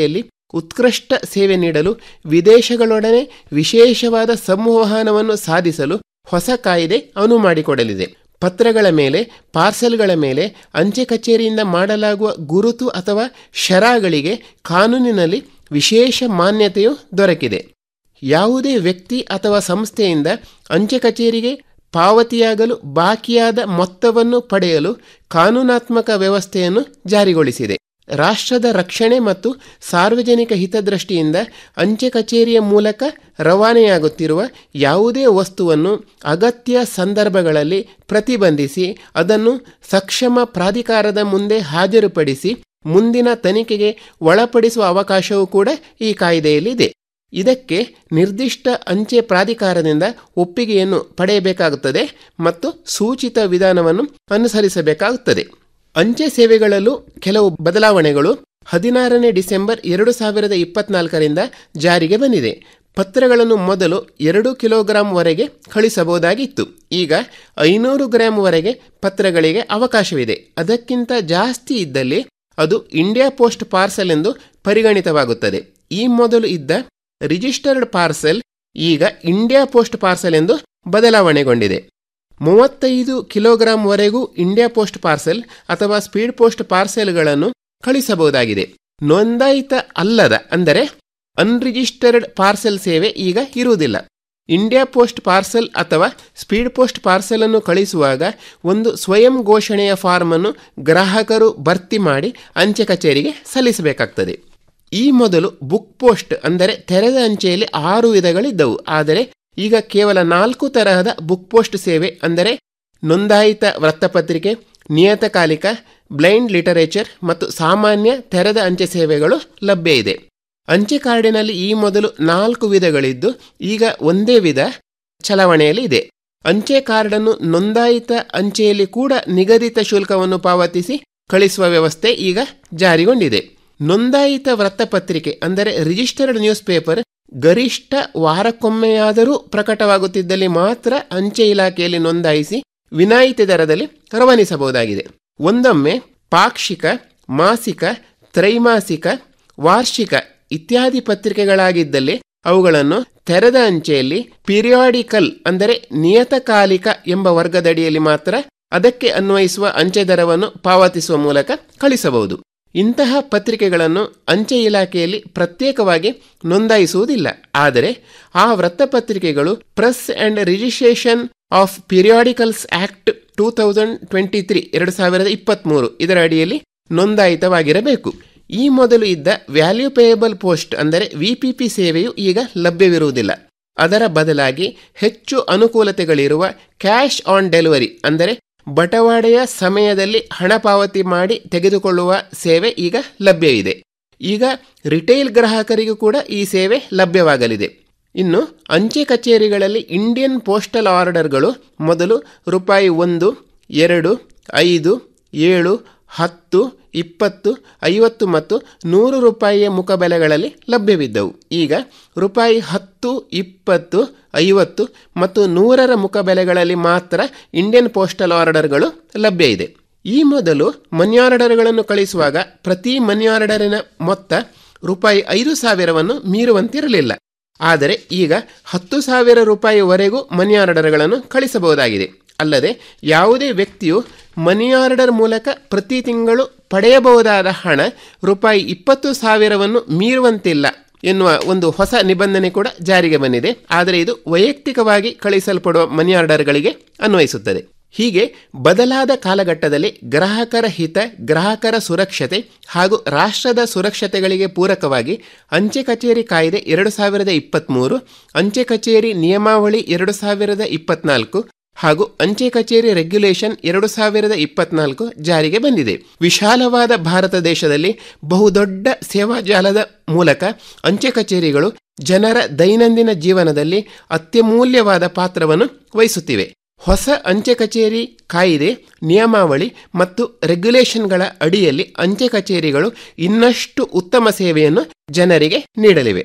ಉತ್ಕೃಷ್ಟ ಸೇವೆ ನೀಡಲು ವಿದೇಶಗಳೊಡನೆ ವಿಶೇಷವಾದ ಸಂವಹನವನ್ನು ಸಾಧಿಸಲು ಹೊಸ ಕಾಯ್ದೆ ಅನುವು ಮಾಡಿಕೊಡಲಿದೆ ಪತ್ರಗಳ ಮೇಲೆ ಪಾರ್ಸೆಲ್ಗಳ ಮೇಲೆ ಅಂಚೆ ಕಚೇರಿಯಿಂದ ಮಾಡಲಾಗುವ ಗುರುತು ಅಥವಾ ಶರಾಗಳಿಗೆ ಕಾನೂನಿನಲ್ಲಿ ವಿಶೇಷ ಮಾನ್ಯತೆಯು ದೊರಕಿದೆ ಯಾವುದೇ ವ್ಯಕ್ತಿ ಅಥವಾ ಸಂಸ್ಥೆಯಿಂದ ಅಂಚೆ ಕಚೇರಿಗೆ ಪಾವತಿಯಾಗಲು ಬಾಕಿಯಾದ ಮೊತ್ತವನ್ನು ಪಡೆಯಲು ಕಾನೂನಾತ್ಮಕ ವ್ಯವಸ್ಥೆಯನ್ನು ಜಾರಿಗೊಳಿಸಿದೆ ರಾಷ್ಟ್ರದ ರಕ್ಷಣೆ ಮತ್ತು ಸಾರ್ವಜನಿಕ ಹಿತದೃಷ್ಟಿಯಿಂದ ಅಂಚೆ ಕಚೇರಿಯ ಮೂಲಕ ರವಾನೆಯಾಗುತ್ತಿರುವ ಯಾವುದೇ ವಸ್ತುವನ್ನು ಅಗತ್ಯ ಸಂದರ್ಭಗಳಲ್ಲಿ ಪ್ರತಿಬಂಧಿಸಿ ಅದನ್ನು ಸಕ್ಷಮ ಪ್ರಾಧಿಕಾರದ ಮುಂದೆ ಹಾಜರುಪಡಿಸಿ ಮುಂದಿನ ತನಿಖೆಗೆ ಒಳಪಡಿಸುವ ಅವಕಾಶವೂ ಕೂಡ ಈ ಕಾಯ್ದೆಯಲ್ಲಿದೆ ಇದಕ್ಕೆ ನಿರ್ದಿಷ್ಟ ಅಂಚೆ ಪ್ರಾಧಿಕಾರದಿಂದ ಒಪ್ಪಿಗೆಯನ್ನು ಪಡೆಯಬೇಕಾಗುತ್ತದೆ ಮತ್ತು ಸೂಚಿತ ವಿಧಾನವನ್ನು ಅನುಸರಿಸಬೇಕಾಗುತ್ತದೆ ಅಂಚೆ ಸೇವೆಗಳಲ್ಲೂ ಕೆಲವು ಬದಲಾವಣೆಗಳು ಹದಿನಾರನೇ ಡಿಸೆಂಬರ್ ಎರಡು ಸಾವಿರದ ಇಪ್ಪತ್ನಾಲ್ಕರಿಂದ ಜಾರಿಗೆ ಬಂದಿದೆ ಪತ್ರಗಳನ್ನು ಮೊದಲು ಎರಡು ಕಿಲೋಗ್ರಾಂವರೆಗೆ ಕಳಿಸಬಹುದಾಗಿತ್ತು ಈಗ ಐನೂರು ಗ್ರಾಂವರೆಗೆ ಪತ್ರಗಳಿಗೆ ಅವಕಾಶವಿದೆ ಅದಕ್ಕಿಂತ ಜಾಸ್ತಿ ಇದ್ದಲ್ಲಿ ಅದು ಇಂಡಿಯಾ ಪೋಸ್ಟ್ ಪಾರ್ಸೆಲ್ ಎಂದು ಪರಿಗಣಿತವಾಗುತ್ತದೆ ಈ ಮೊದಲು ಇದ್ದ ರಿಜಿಸ್ಟರ್ಡ್ ಪಾರ್ಸೆಲ್ ಈಗ ಇಂಡಿಯಾ ಪೋಸ್ಟ್ ಪಾರ್ಸೆಲ್ ಎಂದು ಬದಲಾವಣೆಗೊಂಡಿದೆ ಮೂವತ್ತೈದು ಕಿಲೋಗ್ರಾಂವರೆಗೂ ಇಂಡಿಯಾ ಪೋಸ್ಟ್ ಪಾರ್ಸೆಲ್ ಅಥವಾ ಸ್ಪೀಡ್ ಪೋಸ್ಟ್ ಪಾರ್ಸೆಲ್ಗಳನ್ನು ಕಳಿಸಬಹುದಾಗಿದೆ ನೋಂದಾಯಿತ ಅಲ್ಲದ ಅಂದರೆ ಅನ್ರಿಜಿಸ್ಟರ್ಡ್ ಪಾರ್ಸೆಲ್ ಸೇವೆ ಈಗ ಇರುವುದಿಲ್ಲ ಇಂಡಿಯಾ ಪೋಸ್ಟ್ ಪಾರ್ಸೆಲ್ ಅಥವಾ ಸ್ಪೀಡ್ ಪೋಸ್ಟ್ ಪಾರ್ಸೆಲ್ ಅನ್ನು ಕಳಿಸುವಾಗ ಒಂದು ಸ್ವಯಂ ಘೋಷಣೆಯ ಫಾರ್ಮ್ ಅನ್ನು ಗ್ರಾಹಕರು ಭರ್ತಿ ಮಾಡಿ ಅಂಚೆ ಕಚೇರಿಗೆ ಸಲ್ಲಿಸಬೇಕಾಗ್ತದೆ ಈ ಮೊದಲು ಬುಕ್ ಪೋಸ್ಟ್ ಅಂದರೆ ತೆರೆದ ಅಂಚೆಯಲ್ಲಿ ಆರು ವಿಧಗಳಿದ್ದವು ಆದರೆ ಈಗ ಕೇವಲ ನಾಲ್ಕು ತರಹದ ಬುಕ್ ಪೋಸ್ಟ್ ಸೇವೆ ಅಂದರೆ ನೋಂದಾಯಿತ ವೃತ್ತಪತ್ರಿಕೆ ನಿಯತಕಾಲಿಕ ಬ್ಲೈಂಡ್ ಲಿಟರೇಚರ್ ಮತ್ತು ಸಾಮಾನ್ಯ ತೆರೆದ ಅಂಚೆ ಸೇವೆಗಳು ಲಭ್ಯ ಇದೆ ಅಂಚೆ ಕಾರ್ಡಿನಲ್ಲಿ ಈ ಮೊದಲು ನಾಲ್ಕು ವಿಧಗಳಿದ್ದು ಈಗ ಒಂದೇ ವಿಧ ಚಲಾವಣೆಯಲ್ಲಿ ಇದೆ ಅಂಚೆ ಕಾರ್ಡನ್ನು ನೋಂದಾಯಿತ ಅಂಚೆಯಲ್ಲಿ ಕೂಡ ನಿಗದಿತ ಶುಲ್ಕವನ್ನು ಪಾವತಿಸಿ ಕಳಿಸುವ ವ್ಯವಸ್ಥೆ ಈಗ ಜಾರಿಗೊಂಡಿದೆ ನೋಂದಾಯಿತ ವೃತ್ತಪತ್ರಿಕೆ ಅಂದರೆ ರಿಜಿಸ್ಟರ್ಡ್ ನ್ಯೂಸ್ ಪೇಪರ್ ಗರಿಷ್ಠ ವಾರಕ್ಕೊಮ್ಮೆಯಾದರೂ ಪ್ರಕಟವಾಗುತ್ತಿದ್ದಲ್ಲಿ ಮಾತ್ರ ಅಂಚೆ ಇಲಾಖೆಯಲ್ಲಿ ನೋಂದಾಯಿಸಿ ವಿನಾಯಿತಿ ದರದಲ್ಲಿ ರವಾನಿಸಬಹುದಾಗಿದೆ ಒಂದೊಮ್ಮೆ ಪಾಕ್ಷಿಕ ಮಾಸಿಕ ತ್ರೈಮಾಸಿಕ ವಾರ್ಷಿಕ ಇತ್ಯಾದಿ ಪತ್ರಿಕೆಗಳಾಗಿದ್ದಲ್ಲಿ ಅವುಗಳನ್ನು ತೆರೆದ ಅಂಚೆಯಲ್ಲಿ ಪಿರಿಯಾಡಿಕಲ್ ಅಂದರೆ ನಿಯತಕಾಲಿಕ ಎಂಬ ವರ್ಗದಡಿಯಲ್ಲಿ ಮಾತ್ರ ಅದಕ್ಕೆ ಅನ್ವಯಿಸುವ ಅಂಚೆ ದರವನ್ನು ಪಾವತಿಸುವ ಮೂಲಕ ಕಳಿಸಬಹುದು ಇಂತಹ ಪತ್ರಿಕೆಗಳನ್ನು ಅಂಚೆ ಇಲಾಖೆಯಲ್ಲಿ ಪ್ರತ್ಯೇಕವಾಗಿ ನೋಂದಾಯಿಸುವುದಿಲ್ಲ ಆದರೆ ಆ ವೃತ್ತಪತ್ರಿಕೆಗಳು press and registration of periodicals act two thousand twenty three ಎರಡು ಸಾವಿರದ ಇಪ್ಪತ್ತ್ಮೂರು ಇದರ ಅಡಿಯಲ್ಲಿ ನೋಂದಾಯಿತವಾಗಿರಬೇಕು ಈ ಮೊದಲು ಇದ್ದ ವ್ಯಾಲ್ಯೂ ಪೇಯಬಲ್ ಪೋಸ್ಟ್ ಅಂದರೆ ವಿಪಿಪಿ ಸೇವೆಯು ಈಗ ಲಭ್ಯವಿರುವುದಿಲ್ಲ ಅದರ ಬದಲಾಗಿ ಹೆಚ್ಚು ಅನುಕೂಲತೆಗಳಿರುವ ಕ್ಯಾಶ್ ಆನ್ ಡೆಲಿವರಿ ಅಂದರೆ ಬಟವಾಡೆಯ ಸಮಯದಲ್ಲಿ ಹಣ ಪಾವತಿ ಮಾಡಿ ತೆಗೆದುಕೊಳ್ಳುವ ಸೇವೆ ಈಗ ಲಭ್ಯವಿದೆ ಈಗ ರಿಟೇಲ್ ಗ್ರಾಹಕರಿಗೂ ಕೂಡ ಈ ಸೇವೆ ಲಭ್ಯವಾಗಲಿದೆ ಇನ್ನು ಅಂಚೆ ಕಚೇರಿಗಳಲ್ಲಿ ಇಂಡಿಯನ್ ಪೋಸ್ಟಲ್ ಆರ್ಡರ್ಗಳು ಮೊದಲು ರೂಪಾಯಿ ಒಂದು ಎರಡು ಐದು ಏಳು ಹತ್ತು ಇಪ್ಪತ್ತು ಐವತ್ತು ಮತ್ತು ನೂರು ರೂಪಾಯಿಯ ಮುಖಬೆಲೆಗಳಲ್ಲಿ ಲಭ್ಯವಿದ್ದವು ಈಗ ರೂಪಾಯಿ ಹತ್ತು ಇಪ್ಪತ್ತು ಐವತ್ತು ಮತ್ತು ನೂರರ ಮುಖಬೆಲೆಗಳಲ್ಲಿ ಮಾತ್ರ ಇಂಡಿಯನ್ ಪೋಸ್ಟಲ್ ಆರ್ಡರ್ಗಳು ಲಭ್ಯ ಇದೆ ಈ ಮೊದಲು ಮನಿ ಆರ್ಡರ್ಗಳನ್ನು ಕಳಿಸುವಾಗ ಪ್ರತಿ ಮನಿ ಆರ್ಡರಿನ ಮೊತ್ತ ರೂಪಾಯಿ ಐದು ಸಾವಿರವನ್ನು ಮೀರುವಂತಿರಲಿಲ್ಲ ಆದರೆ ಈಗ ಹತ್ತು ಸಾವಿರ ರೂಪಾಯಿವರೆಗೂ ಮನಿ ಆರ್ಡರ್ಗಳನ್ನು ಕಳಿಸಬಹುದಾಗಿದೆ ಅಲ್ಲದೆ ಯಾವುದೇ ವ್ಯಕ್ತಿಯು ಮನಿ ಆರ್ಡರ್ ಮೂಲಕ ಪ್ರತಿ ತಿಂಗಳು ಪಡೆಯಬಹುದಾದ ಹಣ ರೂಪಾಯಿ ಇಪ್ಪತ್ತು ಸಾವಿರವನ್ನು ಮೀರುವಂತಿಲ್ಲ ಎನ್ನುವ ಒಂದು ಹೊಸ ನಿಬಂಧನೆ ಕೂಡ ಜಾರಿಗೆ ಬಂದಿದೆ ಆದರೆ ಇದು ವೈಯಕ್ತಿಕವಾಗಿ ಕಳಿಸಲ್ಪಡುವ ಮನಿ ಆರ್ಡರ್ಗಳಿಗೆ ಅನ್ವಯಿಸುತ್ತದೆ ಹೀಗೆ ಬದಲಾದ ಕಾಲಘಟ್ಟದಲ್ಲಿ ಗ್ರಾಹಕರ ಹಿತ ಗ್ರಾಹಕರ ಸುರಕ್ಷತೆ ಹಾಗೂ ರಾಷ್ಟ್ರದ ಸುರಕ್ಷತೆಗಳಿಗೆ ಪೂರಕವಾಗಿ ಅಂಚೆ ಕಚೇರಿ ಕಾಯ್ದೆ ಎರಡು ಸಾವಿರದ ಇಪ್ಪತ್ತ್ಮೂರು ಅಂಚೆ ಕಚೇರಿ ನಿಯಮಾವಳಿ ಎರಡು ಸಾವಿರದ ಇಪ್ಪತ್ನಾಲ್ಕು ಹಾಗೂ ಅಂಚೆ ಕಚೇರಿ ರೆಗ್ಯುಲೇಷನ್ ಎರಡು ಸಾವಿರದ ಇಪ್ಪತ್ನಾಲ್ಕು ಜಾರಿಗೆ ಬಂದಿದೆ ವಿಶಾಲವಾದ ಭಾರತ ದೇಶದಲ್ಲಿ ಬಹುದೊಡ್ಡ ಸೇವಾ ಜಾಲದ ಮೂಲಕ ಅಂಚೆ ಕಚೇರಿಗಳು ಜನರ ದೈನಂದಿನ ಜೀವನದಲ್ಲಿ ಅತ್ಯಮೂಲ್ಯವಾದ ಪಾತ್ರವನ್ನು ವಹಿಸುತ್ತಿವೆ ಹೊಸ ಅಂಚೆ ಕಚೇರಿ ಕಾಯಿದೆ ನಿಯಮಾವಳಿ ಮತ್ತು ರೆಗ್ಯುಲೇಷನ್ಗಳ ಅಡಿಯಲ್ಲಿ ಅಂಚೆ ಕಚೇರಿಗಳು ಇನ್ನಷ್ಟು ಉತ್ತಮ ಸೇವೆಯನ್ನು ಜನರಿಗೆ ನೀಡಲಿವೆ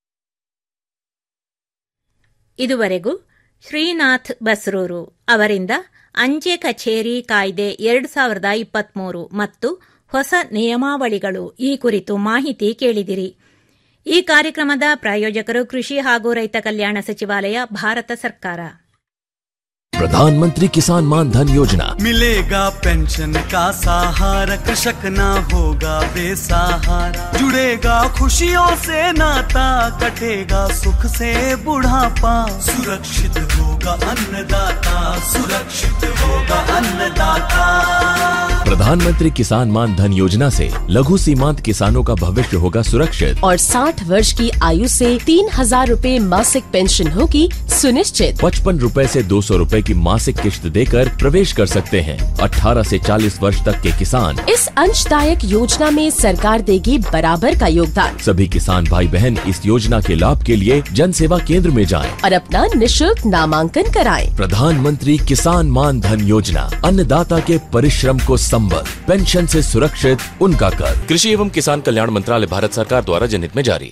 ಇದುವರೆಗೂ ಶ್ರೀನಾಥ್ ಬಸ್ರೂರು ಅವರಿಂದ ಅಂಚೆ ಕಚೇರಿ ಕಾಯ್ದೆ ಎರಡು ಸಾವಿರದ ಇಪ್ಪತ್ಮೂರು ಮತ್ತು ಹೊಸ ನಿಯಮಾವಳಿಗಳು ಈ ಕುರಿತು ಮಾಹಿತಿ ಕೇಳಿದಿರಿ ಈ ಕಾರ್ಯಕ್ರಮದ ಪ್ರಾಯೋಜಕರು ಕೃಷಿ ಹಾಗೂ ರೈತ ಕಲ್ಯಾಣ ಸಚಿವಾಲಯ ಭಾರತ ಸರ್ಕಾರ प्रधानमंत्री किसान मान धन योजना मिलेगा पेंशन का सहारा कृषक ना होगा बेसहारा जुड़ेगा खुशियों से नाता कटेगा सुख से बुढ़ापा सुरक्षित होगा अन्नदाता सुरक्षित होगा अन्नदाता प्रधानमंत्री किसान मान धन योजना से लघु सीमांत किसानों का भविष्य होगा सुरक्षित और 60 वर्ष की आयु से तीन हजार रूपए मासिक पेंशन होगी सुनिश्चित पचपन रूपए से दो सौ रूपए की मासिक किश्त देकर प्रवेश कर सकते हैं 18 से 40 वर्ष तक के किसान इस अंशदायक योजना में सरकार देगी बराबर का योगदान सभी किसान भाई बहन इस योजना के लाभ के लिए जन सेवा केंद्र में जाएं। और अपना निशुल्क नामांकन कराएं। प्रधानमंत्री किसान मान धन योजना अन्नदाता के परिश्रम को संबल पेंशन से सुरक्षित उनका कर कृषि एवं किसान कल्याण मंत्रालय भारत सरकार द्वारा जनहित में जारी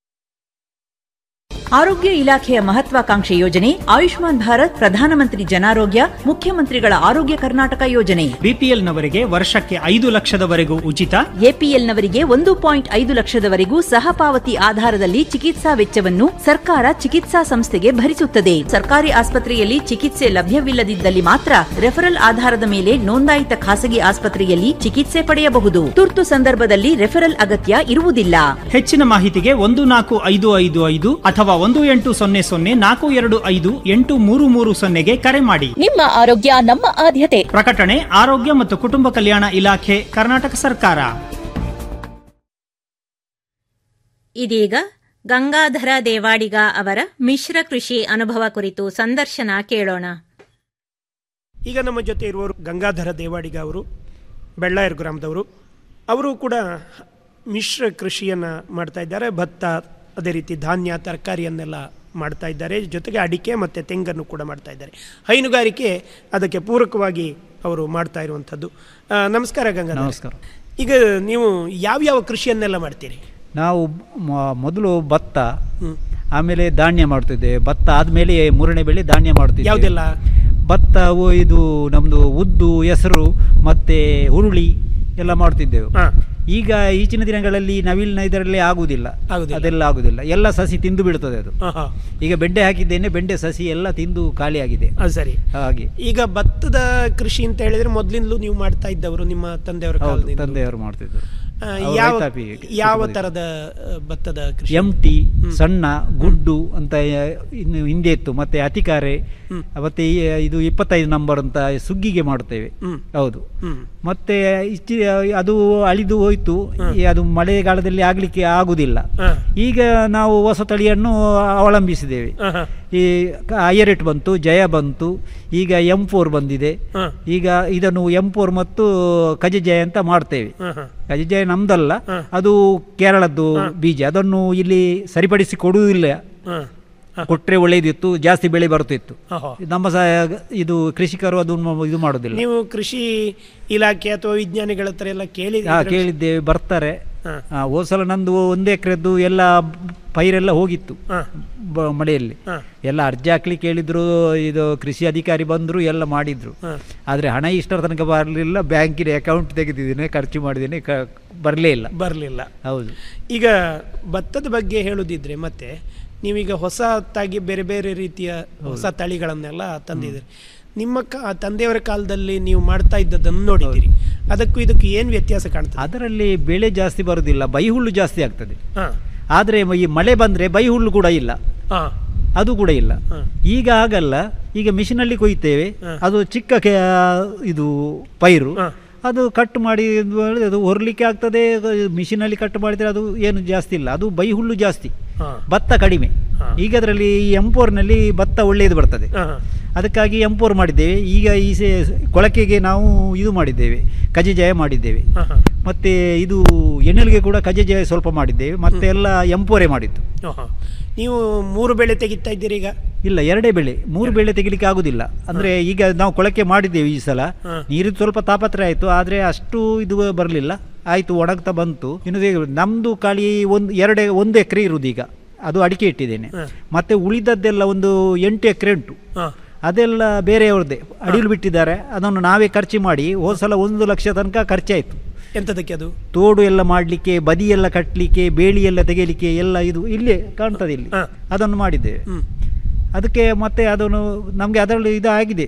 ಆರೋಗ್ಯ ಇಲಾಖೆಯ ಮಹತ್ವಾಕಾಂಕ್ಷೆ ಯೋಜನೆ ಆಯುಷ್ಮಾನ್ ಭಾರತ್ ಪ್ರಧಾನಮಂತ್ರಿ ಜನಾರೋಗ್ಯ ಮುಖ್ಯಮಂತ್ರಿಗಳ ಆರೋಗ್ಯ ಕರ್ನಾಟಕ ಯೋಜನೆ ಬಿಪಿಎಲ್ ನವರಿಗೆ ವರ್ಷಕ್ಕೆ ಐದು ಲಕ್ಷದವರೆಗೂ ಉಚಿತ ಎಪಿಎಲ್ನವರಿಗೆ ಒಂದು ಪಾಯಿಂಟ್ ಐದು ಲಕ್ಷದವರೆಗೂ ಸಹಪಾವತಿ ಆಧಾರದಲ್ಲಿ ಚಿಕಿತ್ಸಾ ವೆಚ್ಚವನ್ನು ಸರ್ಕಾರ ಚಿಕಿತ್ಸಾ ಸಂಸ್ಥೆಗೆ ಭರಿಸುತ್ತದೆ ಸರ್ಕಾರಿ ಆಸ್ಪತ್ರೆಯಲ್ಲಿ ಚಿಕಿತ್ಸೆ ಲಭ್ಯವಿಲ್ಲದಿದ್ದಲ್ಲಿ ಮಾತ್ರ ರೆಫರಲ್ ಆಧಾರದ ಮೇಲೆ ನೋಂದಾಯಿತ ಖಾಸಗಿ ಆಸ್ಪತ್ರೆಯಲ್ಲಿ ಚಿಕಿತ್ಸೆ ಪಡೆಯಬಹುದು ತುರ್ತು ಸಂದರ್ಭದಲ್ಲಿ ರೆಫರಲ್ ಅಗತ್ಯ ಇರುವುದಿಲ್ಲ ಹೆಚ್ಚಿನ ಮಾಹಿತಿಗೆ ಒಂದು ನಾಲ್ಕು ಐದು ಐದು ಐದು ಅಥವಾ ಒಂದು ಎಂಟು ಸೊನ್ನೆ ಸೊನ್ನೆ ನಾಲ್ಕು ಎರಡು ಐದು ಎಂಟು ಮೂರು ಮೂರು ಸೊನ್ನೆಗೆ ಕರೆ ಮಾಡಿ ನಿಮ್ಮ ಆರೋಗ್ಯ ನಮ್ಮ ಆದ್ಯತೆ ಪ್ರಕಟಣೆ ಆರೋಗ್ಯ ಮತ್ತು ಕುಟುಂಬ ಕಲ್ಯಾಣ ಇಲಾಖೆ ಕರ್ನಾಟಕ ಸರ್ಕಾರ ಇದೀಗ ಗಂಗಾಧರ ದೇವಾಡಿಗ ಅವರ ಮಿಶ್ರ ಕೃಷಿ ಅನುಭವ ಕುರಿತು ಸಂದರ್ಶನ ಕೇಳೋಣ ಈಗ ನಮ್ಮ ಜೊತೆ ಇರುವವರು ಗಂಗಾಧರ ದೇವಾಡಿಗ ಅವರು ಬೆಳ್ಳಾಯರ್ ಗ್ರಾಮದವರು ಅವರು ಕೂಡ ಮಿಶ್ರ ಕೃಷಿಯನ್ನು ಮಾಡ್ತಾ ಇದ್ದಾರೆ ಭತ್ತ ಅದೇ ರೀತಿ ಧಾನ್ಯ ತರಕಾರಿಯನ್ನೆಲ್ಲ ಮಾಡ್ತಾ ಇದ್ದಾರೆ ಜೊತೆಗೆ ಅಡಿಕೆ ಮತ್ತು ತೆಂಗನ್ನು ಕೂಡ ಮಾಡ್ತಾ ಇದ್ದಾರೆ ಹೈನುಗಾರಿಕೆ ಅದಕ್ಕೆ ಪೂರಕವಾಗಿ ಅವರು ಮಾಡ್ತಾ ಇರುವಂಥದ್ದು ಆ, ನಮಸ್ಕಾರ ಗಂಗಾಧರ ನಮಸ್ಕಾರ. ಈಗ ನೀವು ಯಾವ್ಯಾವ ಕೃಷಿಯನ್ನೆಲ್ಲ ಮಾಡ್ತೀರಿ ನಾವು ಮ- ಮೊದಲು ಭತ್ತ ಆಮೇಲೆ ಧಾನ್ಯ ಮಾಡ್ತಿದ್ದೇವೆ ಭತ್ತ ಆದಮೇಲೆ ಮೂರನೇ ಬೆಳೆ ಧಾನ್ಯ ಮಾಡ್ತಿದ್ದೇವೆ ಯಾವುದೆಲ್ಲ ಭತ್ತ ಅವು ಇದು ನಮ್ಮದು ಉದ್ದು ಹೆಸರು ಮತ್ತೆ ಹುರುಳಿ ಎಲ್ಲ ಮಾಡ್ತಿದ್ದೆವು ಈಗ ಈಚಿನ ದಿನಗಳಲ್ಲಿ ನವಿಲಿನ ಇದರಲ್ಲಿ ಆಗುವುದಿಲ್ಲ ಅದೆಲ್ಲ ಆಗುದಿಲ್ಲ ಎಲ್ಲ ಸಸಿ ತಿಂದು ಬಿಡ್ತದೆ ಅದು ಆಹಾ. ಈಗ ಬೆಂಡೆ ಹಾಕಿದ್ದೇನೆ ಬೆಂಡೆ ಸಸಿ ಎಲ್ಲ ತಿಂದು ಖಾಲಿಯಾಗಿದೆ ಅದು ಸರಿ ಹಾಗೆ ಈಗ ಭತ್ತದ ಕೃಷಿ ಅಂತ ಹೇಳಿದ್ರೆ ಮೊದಲಿಂದಲೂ ನೀವು ಮಾಡ್ತಾ ಇದ್ದವರು ನಿಮ್ಮ ತಂದೆಯವರ ಹೌದು ಕಾಲದಿಂದ ತಂದೆಯವರು ಮಾಡ್ತಿದ್ರು ಆ, ಅವ್ರು ಯಾವ ರೈತಾಪಿ ಯಾವ ಕುಟುಂಬದ- ತರದ ಆ, ಭತ್ತದ ಕೃಷಿ ಎಂ ಟಿ ಸಣ್ಣ ಗುಡ್ಡು ಅಂತ ಇನ್ನು ಹಿಂದೆ ಇತ್ತು ಮತ್ತೆ ಅತಿಕಾರೆ ಮತ್ತೆ ಈ- ಇದು ಇಪ್ಪತ್ತೈದು ನಂಬರ್ ಅಂತ ಸುಗ್ಗಿಗೆ ಮಾಡುತ್ತೇವೆ ಹ್ಮ್. ಹೌದು ಹ್ಮ್. ಮತ್ತೆ ಇಚ್ಚಿ ಅದು ಅಳಿದು ಹೋಯ್ತು ಈ ಅದು ಮಳೆಗಾಲದಲ್ಲಿ ಆಗ್ಲಿಕ್ಕೆ ಆಗುದಿಲ್ಲ ಹಾ. ಈಗ ನಾವು ಹೊಸ ತಳಿಯನ್ನು ಅವಲಂಬಿಸಿದ್ದೇವೆ ಆಹಾ. ಈ ಐಯರೆಟ್ ಬಂತು ಜಯ ಬಂತು ಈಗ ಎಂ ಫೋರ್ ಬಂದಿದೆ ಹಾ. ಈಗ ಇದನ್ನು ಎಂ ಫೋರ್ ಮತ್ತು ಕಜಜಯ ಅಂತ ಮಾಡ್ತೇವೆ ಆಹಾ. ಕಜಜಯ ನಮ್ದಲ್ಲ ಅದು ಕೇರಳದ್ದು ಬೀಜ ಅದನ್ನು ಇಲ್ಲಿ ಸರಿಪಡಿಸಿ ಕೊಡುವುದಿಲ್ಲ ಹಾ. ಕೊಟ್ರೆ ಒಳ್ಳೇದಿತ್ತು ಜಾಸ್ತಿ ಬೆಳೆ ಬರ್ತಿತ್ತು ಆಹಾ. ನಮ್ಮ ಸ ಇದು ಕೃಷಿಕರು ಅದನ್ನು ಇದು ಮಾಡೋದಿಲ್ಲ ನೀವು ಕೃಷಿ ಇಲಾಖೆ ಅಥವಾ ವಿಜ್ಞಾನಿಗಳ ಹತ್ರ ಎಲ್ಲ ಕೇಳಿ ಹಾ ಕೇಳಿದ್ದೇವೆ ಬರ್ತಾರೆ ಹಾ. ಆ, ಹೋದ್ ಸಲ ನಂದು ಒಂದು ಎಕರೆದ್ದು ಎಲ್ಲ ಪೈರೆಲ್ಲ ಹೋಗಿತ್ತು ಹಾ. ಬ- ಮಳೆಯಲ್ಲಿ ಹಾ. ಎಲ್ಲ ಅರ್ಜಿ ಹಾಕ್ಲಿಕ್ಕೆ ಹೇಳಿದ್ರು ಇದು ಕೃಷಿ ಅಧಿಕಾರಿ ಬಂದ್ರು ಎಲ್ಲ ಮಾಡಿದ್ರು ಹಾ. ಆದ್ರೆ ಹಣ ಇಷ್ಟರ ತನಕ ಬರಲಿಲ್ಲ ಬ್ಯಾಂಕಿನ ಅಕೌಂಟ್ ತೆಗೆದಿದ್ದೇನೆ ಖರ್ಚು ಮಾಡಿದ್ದೇನೆ ಬರಲೇ ಇಲ್ಲ ಬರಲಿಲ್ಲ ಹೌದು ಈಗ ಭತ್ತದ ಬಗ್ಗೆ ಹೇಳುದಿದ್ರೆ ಮತ್ತೆ ನೀವೀಗ ಹೊಸತಾಗಿ ಬೇರೆ ಬೇರೆ ರೀತಿಯ ಹೊಸ ತಳಿಗಳನ್ನೆಲ್ಲ ತಂದಿದ್ದೀರಿ ನಿಮ್ಮ ಕ ತಂದೆಯವರ ಕಾಲದಲ್ಲಿ ನೀವು ಮಾಡ್ತಾ ಇದ್ದದ್ದನ್ನು ನೋಡಿದ್ದೀರಿ ಅದಕ್ಕೂ ಇದಕ್ಕೂ ಏನು ವ್ಯತ್ಯಾಸ ಕಾಣ್ತದೆ ಅದರಲ್ಲಿ ಬೆಳೆ ಜಾಸ್ತಿ ಬರುದಿಲ್ಲ ಬೈಹುಲ್ಲು ಜಾಸ್ತಿ ಆಗ್ತದೆ ಹಾ. ಆದ್ರೆ ಈ ಮಳೆ ಬಂದ್ರೆ ಬೈಹುಲ್ಲು ಕೂಡ ಇಲ್ಲ ಹಾ. ಅದು ಕೂಡ ಇಲ್ಲ ಈಗ ಆಗಲ್ಲ ಈಗ ಮಿಷಿನಲ್ಲಿ ಕೊಯ್ತೇವೆ ಅದು ಚಿಕ್ಕ ಕೆ- ಇದು ಪೈರು ಅದು ಕಟ್ ಮಾಡಿ ಇದು ಮಾಡಿದ್ರೆ ಅದು ಹೊರಲಿಕ್ಕೆ ಆಗ್ತದೆ ಮಿಷಿನಲ್ಲಿ ಕಟ್ ಮಾಡಿದ್ರೆ ಅದು ಏನು ಜಾಸ್ತಿ ಇಲ್ಲ ಅದು ಬೈಹುಲ್ಲು ಜಾಸ್ತಿ ಹಾ. ಭತ್ತ ಕಡಿಮೆ ಈಗ ಅದರಲ್ಲಿ ಎಂಪೋರ್ನಲ್ಲಿ ಭತ್ತ ಒಳ್ಳೆಯದು ಬರ್ತದೆ ಹಾ. ಅದಕ್ಕಾಗಿ ಎಂಪೋರ್ ಮಾಡಿದ್ದೇವೆ ಈಗ ಈ ಸೆ ಕೊಳಕೆಗೆ ನಾವು ಇದು ಮಾಡಿದ್ದೇವೆ ಕಜಜಯ ಮಾಡಿದ್ದೇವೆ ಹಾ, ಹಾ. ಮತ್ತೆ ಇದು ಎಣ್ಣೆಲಿಗೆ ಕೂಡ ಕಜಜಯ ಸ್ವಲ್ಪ ಮಾಡಿದ್ದೇವೆ ಮತ್ತೆ ಎಲ್ಲ ಎಂಪೋರೆ ಮಾಡಿದ್ದು ಆಹಾ. ನೀವು ಮೂರು ಬೆಳೆ ತೆಗಿತಾ ಇದ್ದೀರಿ ಈಗ ಇಲ್ಲ ಎರಡೇ ಬೆಳೆ ಮೂರು ಬೆಳೆ ತೆಗಿಲಿಕ್ಕೆ ಆಗುದಿಲ್ಲ ಅಂದ್ರೆ ಈಗ ನಾವು ಕೊಳಕೆ ಮಾಡಿದ್ದೇವೆ ಈ ಸಲ ಹಾ. ನೀರಿದ್ದು ಸ್ವಲ್ಪ ತಾಪತ್ರೆ ಆಯ್ತು ಆದ್ರೆ ಅಷ್ಟು ಇದು ಬರಲಿಲ್ಲ ಆಯ್ತು ಒಣಗ್ತಾ ಬಂತು ಇನ್ನು ಈಗ ನಮ್ದು ಕಾಳಿ ಒಂದು ಎರಡೇ ಒಂದು ಎಕರೆ ಇರುವುದು ಈಗ ಅದು ಅಡಿಕೆ ಇಟ್ಟಿದ್ದೇನೆ ಹಾ. ಮತ್ತೆ ಉಳಿದದ್ದೆಲ್ಲ ಒಂದು ಎಂಟು ಎಕರೆ ಉಂಟು ಹಾ. ಅದೆಲ್ಲ ಬೇರೆಯವ್ರದ್ದೇ ಅಡಿಲು ಬಿಟ್ಟಿದ್ದಾರೆ ಅದನ್ನು ನಾವೇ ಖರ್ಚು ಮಾಡಿ ಹೋದ ಸಲ ಒಂದು ಲಕ್ಷ ತನಕ ಖರ್ಚಾಯಿತು ಎಂತದಕ್ಕೆ ಅದು ತೋಡು ಎಲ್ಲ ಮಾಡಲಿಕ್ಕೆ ಬದಿ ಎಲ್ಲ ಕಟ್ಟಲಿಕ್ಕೆ ಬೇಲಿ ಎಲ್ಲ ತೆಗೆಯಲಿಕ್ಕೆ ಎಲ್ಲ ಇದು ಇಲ್ಲೇ ಕಾಣ್ತದೆ ಇಲ್ಲಿ ಅದನ್ನು ಮಾಡಿದ್ದೇವೆ ಅದಕ್ಕೆ ಮತ್ತೆ ಅದನ್ನು ನಮಗೆ ಅದರಲ್ಲಿ ಇದು ಆಗಿದೆ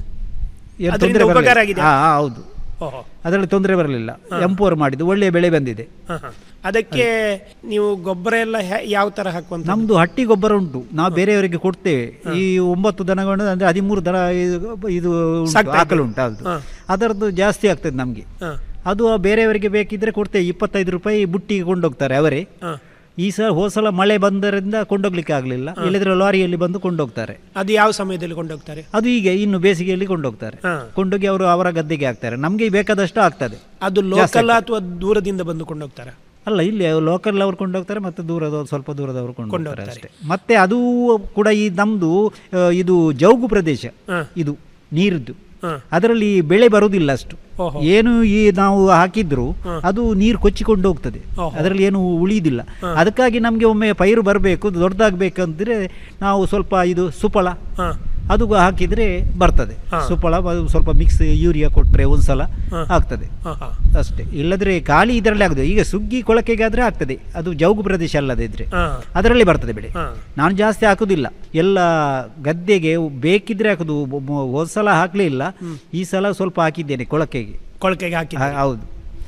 ಏನು ಅದರಿಂದ ತೊಂದರೆ ಬರಲಿಲ್ಲ. ಉಪಕಾರ ಆಗಿದೆ? ಹಾ, ಹಾ, ಹೌದು ಓಹೋ ಅದರಲ್ಲಿ ತೊಂದರೆ ಬರಲಿಲ್ಲ ಎಂಪೋರ್ ಮಾಡಿದ್ದು ಒಳ್ಳೆಯ ಬೆಳೆ ಬಂದಿದೆ ಹ, ಹ. ಅದಕ್ಕೆ ನೀವು ಗೊಬ್ಬರ ಎಲ್ಲ ಹ್ಯಾ- ಯಾವ ತರ ಹಾಕುವಂತ ನಮ್ದು ಹಟ್ಟಿ ಗೊಬ್ಬರ ಉಂಟು ನಾವು ಬೇರೆಯವರಿಗೆ ಕೊಡ್ತೇವೆ ಈ ಒಂಬತ್ತು ದನಗಳು ಅಂದ್ರೆ ಹದಿಮೂರು ದನ ಇದು- ಇದು ಉಂಟು, ಸಾಕ್ತಾ ಆಕಳು ಇದ್ದೀರಿ? ಉಂಟು ಹೌದು ಹ. ಅದರದ್ದು ಜಾಸ್ತಿ ಆಗ್ತದೆ ನಮಗೆ ಹ. ಅದು ಬೇರೆಯವರಿಗೆ ಬೇಕಿದ್ರೆ ಕೊಡ್ತೇವೆ ಇಪ್ಪತ್ತೈದು ರೂಪಾಯಿ ಬುಟ್ಟಿಗೆ ಕೊಂಡೋಗ್ತಾರೆ ಅವರೇ ಹ. ಈ ಸಲ ಹೋದ ಸಲ ಮಳೆ ಬಂದರಿಂದ ಕೊಂಡೋಗ್ಲಿಕ್ಕೆ ಆಗಲಿಲ್ಲ ಇಲ್ಲದ್ರೆ ಲಾರಿಯಲ್ಲಿ ಬಂದು ಕೊಂಡೋಗ್ತಾರೆ ಅದು ಯಾವ ಸಮಯದಲ್ಲಿ ಕೊಂಡೋಗ್ತಾರೆ ಅದು ಈಗ ಇನ್ನು ಬೇಸಿಗೆಯಲ್ಲಿ ಕೊಂಡೋಗ್ತಾರೆ ಹ. ಕೊಂಡೋಗಿ ಅವರು ಅವರ ಗದ್ದೆಗೆ ಹಾಕ್ತಾರೆ ನಮಗೆ ಬೇಕಾದಷ್ಟು ಆಗ್ತದೆ ಅದು ಜಾಸ್ತಿ ಲೋಕಲ್ ಆಗ್ತದೆ. ಅಥವಾ ದೂರದಿಂದ ಬಂದು ಕೊಂಡೋಗ್ತಾರ ಅಲ್ಲ ಇಲ್ಲಿ ಲೋಕಲ್ ಅವರು ಕೊಂಡೋಗ್ತಾರೆ ಮತ್ತೆ ದೂರದವರು ಸ್ವಲ್ಪ ದೂರದವರು ಕೊಂಡೋಗ್ತಾರೆ ಕೊಂಡೋಗ್ತಾರೆ. ಅಷ್ಟೇ ಮತ್ತೆ ಅದು ಕೂಡ ಈ ನಮ್ದು ಆ, ಇದು ಜೌಗು ಪ್ರದೇಶ ಇದು ನೀರಿದ್ದು ಅದರಲ್ಲಿ ಬೆಳೆ ಬರುವುದಿಲ್ಲ ಅಷ್ಟು ಓಹೋ. ಏನು ಈ ನಾವು ಹಾಕಿದ್ರು ಅದು ನೀರು ಕೊಚ್ಚಿಕೊಂಡು ಹೋಗ್ತದೆ ಓಹೋ. ಅದರಲ್ಲಿ ಏನು ಉಳಿಯುವುದಿಲ್ಲ ಅದಕ್ಕಾಗಿ ನಮಗೆ ಒಮ್ಮೆ ಪೈರು ಬರಬೇಕು ದೊಡ್ಡದಾಗಬೇಕಂದ್ರೆ ನಾವು ಸ್ವಲ್ಪ ಇದು ಸುಫಲ ಅದು ಹಾಕಿದ್ರೆ ಬರ್ತದೆ ಸುಫಲ ಅದು ಸ್ವಲ್ಪ ಮಿಕ್ಸ್ ಯೂರಿಯಾ ಕೊಟ್ರೆ ಒಂದ್ಸಲ ಆಗ್ತದೆ ಅಷ್ಟೇ ಇಲ್ಲದ್ರೆ ಖಾಲಿ ಇದರಲ್ಲಿ ಆಗುದು ಈಗ ಸುಗ್ಗಿ ಕೊಳಕೆಗೆ ಆದ್ರೆ ಆಗ್ತದೆ ಅದು ಜೌಗು ಪ್ರದೇಶ ಅಲ್ಲದೆ ಇದ್ರೆ ಅದರಲ್ಲಿ ಬರ್ತದೆ ಬೆಳೆ ನಾನು ಜಾಸ್ತಿ ಹಾಕುದಿಲ್ಲ ಎಲ್ಲ ಗದ್ದೆಗೆ ಬೇಕಿದ್ರೆ ಹಾಕುದು ಬ- ಮ- ಹೋದ್ ಸಲ ಹಾಕ್ಲೇ ಇಲ್ಲ ಈ ಸಲ ಸ್ವಲ್ಪ ಹಾಕಿದ್ದೇನೆ ಕೊಳಕೆಗೆ ಕೊಳಕೆಗೆ ಹಾಕಿ ಹ- ಹೌದು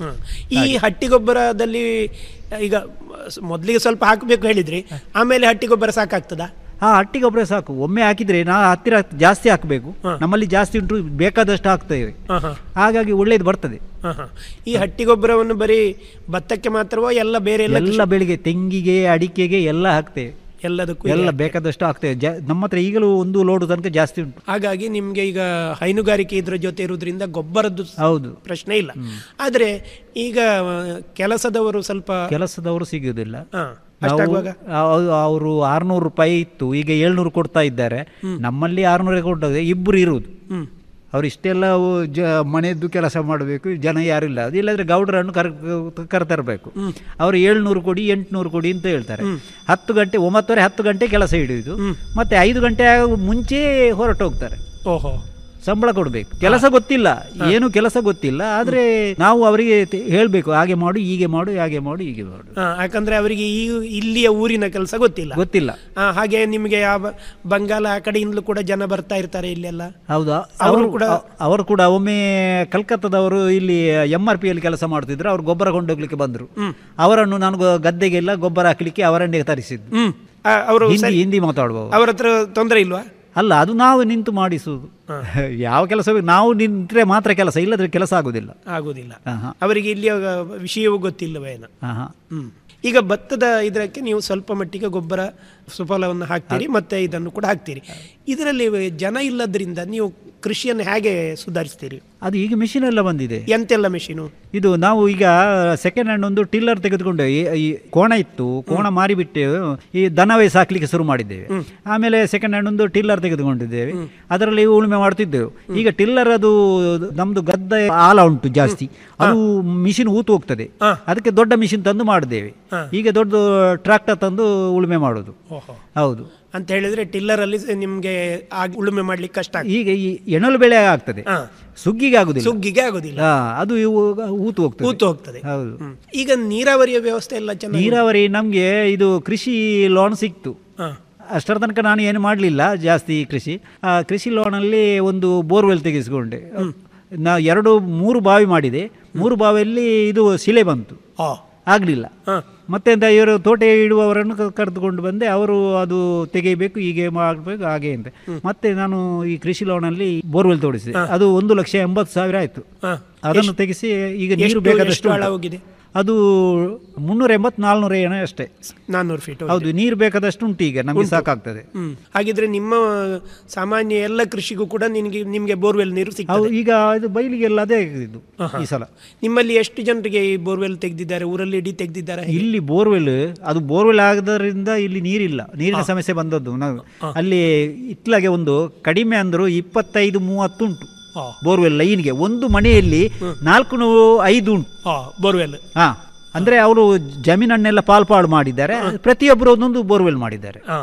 ಈ ಹಟ್ಟಿ ಗೊಬ್ಬರದಲ್ಲಿ ಈಗ ಮೊದಲಿಗೆ ಸ್ವಲ್ಪ ಹಾಕಬೇಕು ಹೇಳಿದ್ರಿ ಆಮೇಲೆ ಹಟ್ಟಿ ಗೊಬ್ಬರ ಸಾಕಾಗ್ತದಾ ಹಾ ಹಟ್ಟಿ ಗೊಬ್ಬರ ಸಾಕು ಒಮ್ಮೆ ಹಾಕಿದ್ರೆ ನಾ ಹತ್ತಿರ ಜಾಸ್ತಿ ಹಾಕಬೇಕು ನಮ್ಮಲ್ಲಿ ಜಾಸ್ತಿ ಉಂಟು ಬೇಕಾದಷ್ಟು ಹಾಕ್ತೇವೆ ಹ, ಹ. ಹಾಗಾಗಿ ಒಳ್ಳೇದು ಬರ್ತದೆ ಹ, ಹ. ಈ ಹಟ್ಟಿ ಗೊಬ್ಬರವನ್ನು ಬರೀ ಭತ್ತಕ್ಕೆ ಮಾತ್ರವೋ ಎಲ್ಲ ಬೇರೆ ಎಲ್ಲ ಎಲ್ಲ ಬೆಳೆಗೆ ತೆಂಗಿಗೆ ಅಡಿಕೆಗೆ ಎಲ್ಲ ಹಾಕ್ತೇವೆ ಎಲ್ಲದಕ್ಕೂ ಎಲ್ಲ ಇದೆ. ಬೇಕಾದಷ್ಟು ಹಾಕ್ತೇವೆ ಜಾ- ನಮ್ಮ ಹತ್ರ ಈಗಲೂ ಒಂದು ಲೋಡು ತನಕ ಜಾಸ್ತಿ ಉಂಟು ಹಾಗಾಗಿ ನಿಮ್ಗೆ ಈಗ ಹೈನುಗಾರಿಕೆ ಇದ್ರ ಜೊತೆ ಇರುವುದರಿಂದ ಗೊಬ್ಬರದ್ದು ಸ- ಹೌದು ಪ್ರಶ್ನೆ ಇಲ್ಲ ಆದ್ರೆ ಈಗ ಆ, ಕೆಲಸದವರು ಸ್ವಲ್ಪ ಕೆಲಸದವರು ಸಿಗುವುದಿಲ್ಲ ಹ, ನಾವು ಅಷ್ಟಾಗುವಾಗ ಅವರು ಆರ್ನೂರು ರೂಪಾಯಿ ಇತ್ತು ಈಗ ಏಳ್ನೂರು ಕೊಡ್ತಾ ಇದ್ದಾರೆ ನಮ್ಮಲ್ಲಿ ಆರ್ನೂರೇ ಕೊಟ್ಟದೆ ಇಬ್ಬರು ಇರುವುದು ಹ್ಮ್. ಅವ್ರು ಇಷ್ಟೆಲ್ಲ ಅವು ಜ ಮನೆಯದ್ದು ಕೆಲಸ ಮಾಡಬೇಕು ಜನ ಯಾರು ಇಲ್ಲ ಅದು ಇಲ್ಲದ್ರೆ ಗೌಡರನ್ನು ಕರ್ ಕರೆತರಬೇಕು ಅವರು ಏಳ್ನೂರು ಕೊಡಿ ಎಂಟುನೂರು ಕೊಡಿ ಅಂತ ಹೇಳ್ತಾರೆ ಹತ್ತು ಗಂಟೆ ಒಂಬತ್ತುವರೆ ಹತ್ತು ಗಂಟೆ ಕೆಲಸ ಹಿಡಿಯುವುದು ಮತ್ತೆ ಐದು ಗಂಟೆ ಆಗೋ ಮುಂಚೆ ಹೊರಟು ಹೋಗ್ತಾರೆ ಓಹೋ ಸಂಬಳ ಕೊಡಬೇಕು ಕೆಲಸ ಗೊತ್ತಿಲ್ಲ ಏನು ಕೆಲಸ ಗೊತ್ತಿಲ್ಲ ಆದ್ರೆ ನಾವು ಅವರಿಗೆ ತೆ- ಹೇಳ್ಬೇಕು ಹಾಗೆ ಮಾಡು ಹೀಗೆ ಮಾಡು ಹಾಗೆ ಮಾಡು ಹೀಗೆ ಮಾಡು ಹ, ಯಾಕಂದ್ರೆ ಅವರಿಗೆ ಈ ಇಲ್ಲಿಯ ಊರಿನ ಕೆಲಸ ಗೊತ್ತಿಲ್ಲ ಗೊತ್ತಿಲ್ಲ ಆ, ಹಾಗೆ ನಿಮಗೆ ಯಾವ ಬಂಗಾಲ ಆ ಕಡೆಯಿಂದಲೂ ಕೂಡ ಜನ ಬರ್ತಾ ಇರ್ತಾರೆ ಇಲ್ಲೆಲ್ಲ ಹೌದಾ ಅವರು ಅವರು ಕೂಡ ಅ- ಅವರು ಕೂಡ ಒಮ್ಮೆ ಕಲ್ಕತ್ತಾದವರು ಇಲ್ಲಿ ಎಂ ಆರ್ ಪಿ ಅಲ್ಲಿ ಕೆಲಸ ಮಾಡ್ತಿದ್ರು ಅವ್ರು ಗೊಬ್ಬರ ಕೊಂಡೋಗ್ಲಿಕ್ಕೆ ಬಂದ್ರು ಅವರನ್ನು ನಾನು ಗೊ- ಗದ್ದೆಗೆಲ್ಲ ಗೊಬ್ಬರ ಹಾಕ್ಲಿಕ್ಕೆ ಅವರನ್ನೇ ತರಿಸಿದ್ದು ಹ್ಮ್ ಆ, ಅವರು ಹಿಂದಿ ಸರಿ- ಹಿಂದಿ ಮಾತಾಡುವವರು ಅವ್ರ ಹತ್ರ ತೊಂದರೆ ಇಲ್ವಾ ಅಲ್ಲ ಅದು ನಾವು ನಿಂತು ಮಾಡಿಸುವುದು ಯಾವ ಕೆಲಸ ನಾವು ನಿಂತ್ರೆ ಮಾತ್ರ ಕೆಲಸ ಇಲ್ಲದ್ರೆ ಕೆಲಸ ಆಗುದಿಲ್ಲ ಆಗುದಿಲ್ಲ ಆಹಾ. ಅವರಿಗೆ ಇಲ್ಲಿಯ ವಿಷಯವೂ ಗೊತ್ತಿಲ್ಲವೇನ ಆಹಾ. ಹ್ಮ್ ಈಗ ಭತ್ತದ ಇದಕ್ಕೆ ನೀವು ಸ್ವಲ್ಪ ಮಟ್ಟಿಗೆ ಗೊಬ್ಬರ ಸುಫಲವನ್ನು ಹಾಕ್ತೀರಿ ಮತ್ತೆ ಇದನ್ನು ಕೂಡ ಹಾಕ್ತೀರಿ ಇದರಲ್ಲಿ ಜನ ಇಲ್ಲದ್ರಿಂದ ನೀವು ಕೃಷಿಯನ್ನು ಹೇಗೆ ಸುಧಾರಿಸ್ತೀರಿ ಅದು ಈಗ ಮಿಷಿನ್ ಎಲ್ಲ ಬಂದಿದೆ ಎಂತೆಲ್ಲ ಮೆಷಿನು ಇದು ನಾವು ಈಗ ಸೆಕೆಂಡ್ ಹ್ಯಾಂಡ್ ಒಂದು ಟಿಲ್ಲರ್ ತೆಗೆದುಕೊಂಡು ಈ ಈ ಕೋಣ ಇತ್ತು ಕೋಣ ಮಾರಿಬಿಟ್ಟು ಈ ದನವೇ ಸಾಕ್ಲಿಕ್ಕೆ ಶುರು ಮಾಡಿದ್ದೇವೆ ಆಮೇಲೆ ಸೆಕೆಂಡ್ ಹ್ಯಾಂಡ್ ಒಂದು ಟಿಲ್ಲರ್ ತೆಗೆದುಕೊಂಡಿದ್ದೇವೆ ಅದರಲ್ಲಿ ಉಳುಮೆ ಮಾಡ್ತಿದ್ದೆವು ಈಗ ಟಿಲ್ಲರ್ ಅದು ನಮ್ದು ಗದ್ದೆ ಆಲ ಉಂಟು ಜಾಸ್ತಿ ಅದು ಮಿಷಿನ್ ಊತು ಹೋಗ್ತದೆ ಅದಕ್ಕೆ ದೊಡ್ಡ ಮಿಷಿನ್ ತಂದು ಮಾಡಿದ್ದೇವೆ ಈಗ ದೊಡ್ಡ ಟ್ರಾಕ್ಟರ್ ತಂದು ಉಳುಮೆ ಮಾಡೋದು ಓಹೋ ಹೌದು ಅಂತ ಹೇಳಿದ್ರೆ ಟಿಲ್ಲರ್ ಅಲ್ಲಿ ಸ- ನಿಮ್ಗೆ ಆಗ್- ಉಳುಮೆ ಮಾಡ್ಲಿಕ್ಕೆ ಕಷ್ಟ ಆಗ್ತದೆ. ಈಗ ಈ ಎಣಲು ಬೆಳೆ ಆಗ್ತದೆ ಸುಗ್ಗಿಗೆ ಆಗುದಿಲ್ಲ ಸುಗ್ಗಿಗೆ ಆಗುದಿಲ್ಲ ಹಾ, ಅದು ಇವು ಊತು ಹೋಗ್ತದೆ ಊತು ಹೋಗ್ತದೆ ಹೌದು ಈಗ ನೀರಾವರಿಯ ವ್ಯವಸ್ಥೆ ಎಲ್ಲ ಚೆನ್ನಾಗಿ ನೀರಾವರಿ ನಮಗೆ ಇದು ಕೃಷಿ ಲೋನ್ ಸಿಕ್ತು ಹಾ. ಅಷ್ಟರ ತನಕ ನಾನು ಏನು ಮಾಡಲಿಲ್ಲ ಜಾಸ್ತಿ ಕೃಷಿ ಆ ಕೃಷಿ ಲೋನಲ್ಲಿ ಒಂದು ಬೋರ್ವೆಲ್ ತೆಗೆಸಿಕೊಂಡೆ ನಾ ಎರಡು ಮೂರು ಬಾವಿ ಮಾಡಿದೆ ಮೂರು ಬಾವಿಯಲ್ಲಿ ಇದು ಶಿಲೆ ಬಂತು ಆ. ಆಗಲಿಲ್ಲ ಮತ್ತೆ ಅಂತ ಇವರು ತೋಟ ಇಡುವವರನ್ನು ಕ- ಕರೆದುಕೊಂಡು ಬಂದೆ ಅವರು ಅದು ತೆಗೆಯಬೇಕು ಹೀಗೆ ಮಾಡಬೇಕು ಹಾಗೆ ಅಂತ ಮತ್ತೆ ನಾನು ಈ ಕೃಷಿ ಲೋನಲ್ಲಿ ಬೋರ್ವೆಲ್ ತೋಡಿಸಿದೆ ಅದು ಒಂದು ಲಕ್ಷ ಎಂಬತ್ತು ಸಾವಿರ ಆಯಿತು ಹಾ. ಅದನ್ನು ತೆಗೆಸಿ ಈಗ ನೀರು ಎಷ್ಟು- ಬೇಕಾದಷ್ಟು ಎಷ್ಟು ಆಳ ಉಂಟು. ಹೋಗಿದೆ? ಅದು ಮುನ್ನೂರ ಎಂಬತ್ತು ನಾಲ್ನೂರ ಏನೋ ಅಷ್ಟೇ ನಾನ್ನೂರು ಫೀಟ್ ಹೌದು ನೀರು ಬೇಕಾದಷ್ಟು ಉಂಟು ಈಗ ನಮಗೆ ಸಾಕಾಗ್ತದೆ ಹ್ಮ್ ಹಾಗಿದ್ರೆ ನಿಮ್ಮ ಸಾಮಾನ್ಯ ಎಲ್ಲ ಕೃಷಿಗೂ ಕೂಡ ನಿನಗೆ ನಿಮ್ಗೆ ಬೋರ್ವೆಲ್ ನೀರು ಹೌದು ಸಿಗ್ತದೆ ಈಗ ಇದು ಬಯಲಿಗೆಲ್ಲ ಅದೇ ಇದು ಈ ಸಲ ನಿಮ್ಮಲ್ಲಿ ಎಷ್ಟು ಜನರಿಗೆ ಈ ಬೋರ್ವೆಲ್ ತೆಗೆದಿದ್ದಾರೆ ಊರಲ್ಲಿ ಇಡೀ ತೆಗೆದಿದ್ದಾರೆ ಇಲ್ಲಿ ಬೋರ್ವೆಲ್ ಅದು ಬೋರ್ವೆಲ್ ಆಗದ್ರಿಂದ ಇಲ್ಲಿ ನೀರಿಲ್ಲ ನೀರಿನ ಸಮಸ್ಯೆ ಬಂದದ್ದು ನಾವು ಅಲ್ಲಿ ಇತ್ಲಾಗೆ ಒಂದು ಕಡಿಮೆ ಅಂದ್ರು ಇಪ್ಪತ್ತೈದು ಮೂವತ್ತು ಉಂಟು ಬೋರ್ವೆಲ್ ಲೈನ್ಗೆ ಒಂದು ಮನೆಯಲ್ಲಿ ನಾಲ್ಕು ನೂ- ಐದು ಉಂಟು ಬೋರ್ವೆಲ್ ಹಾ ಅಂದ್ರೆ ಅವರು ಜಮೀನನ್ನೆಲ್ಲ ಪಾಲ್ಪಾಡು ಮಾಡಿದ್ದಾರೆ ಪ್ರತಿಯೊಬ್ಬರು ಒಂದೊಂದು ಬೋರ್ವೆಲ್ ಮಾಡಿದ್ದಾರೆ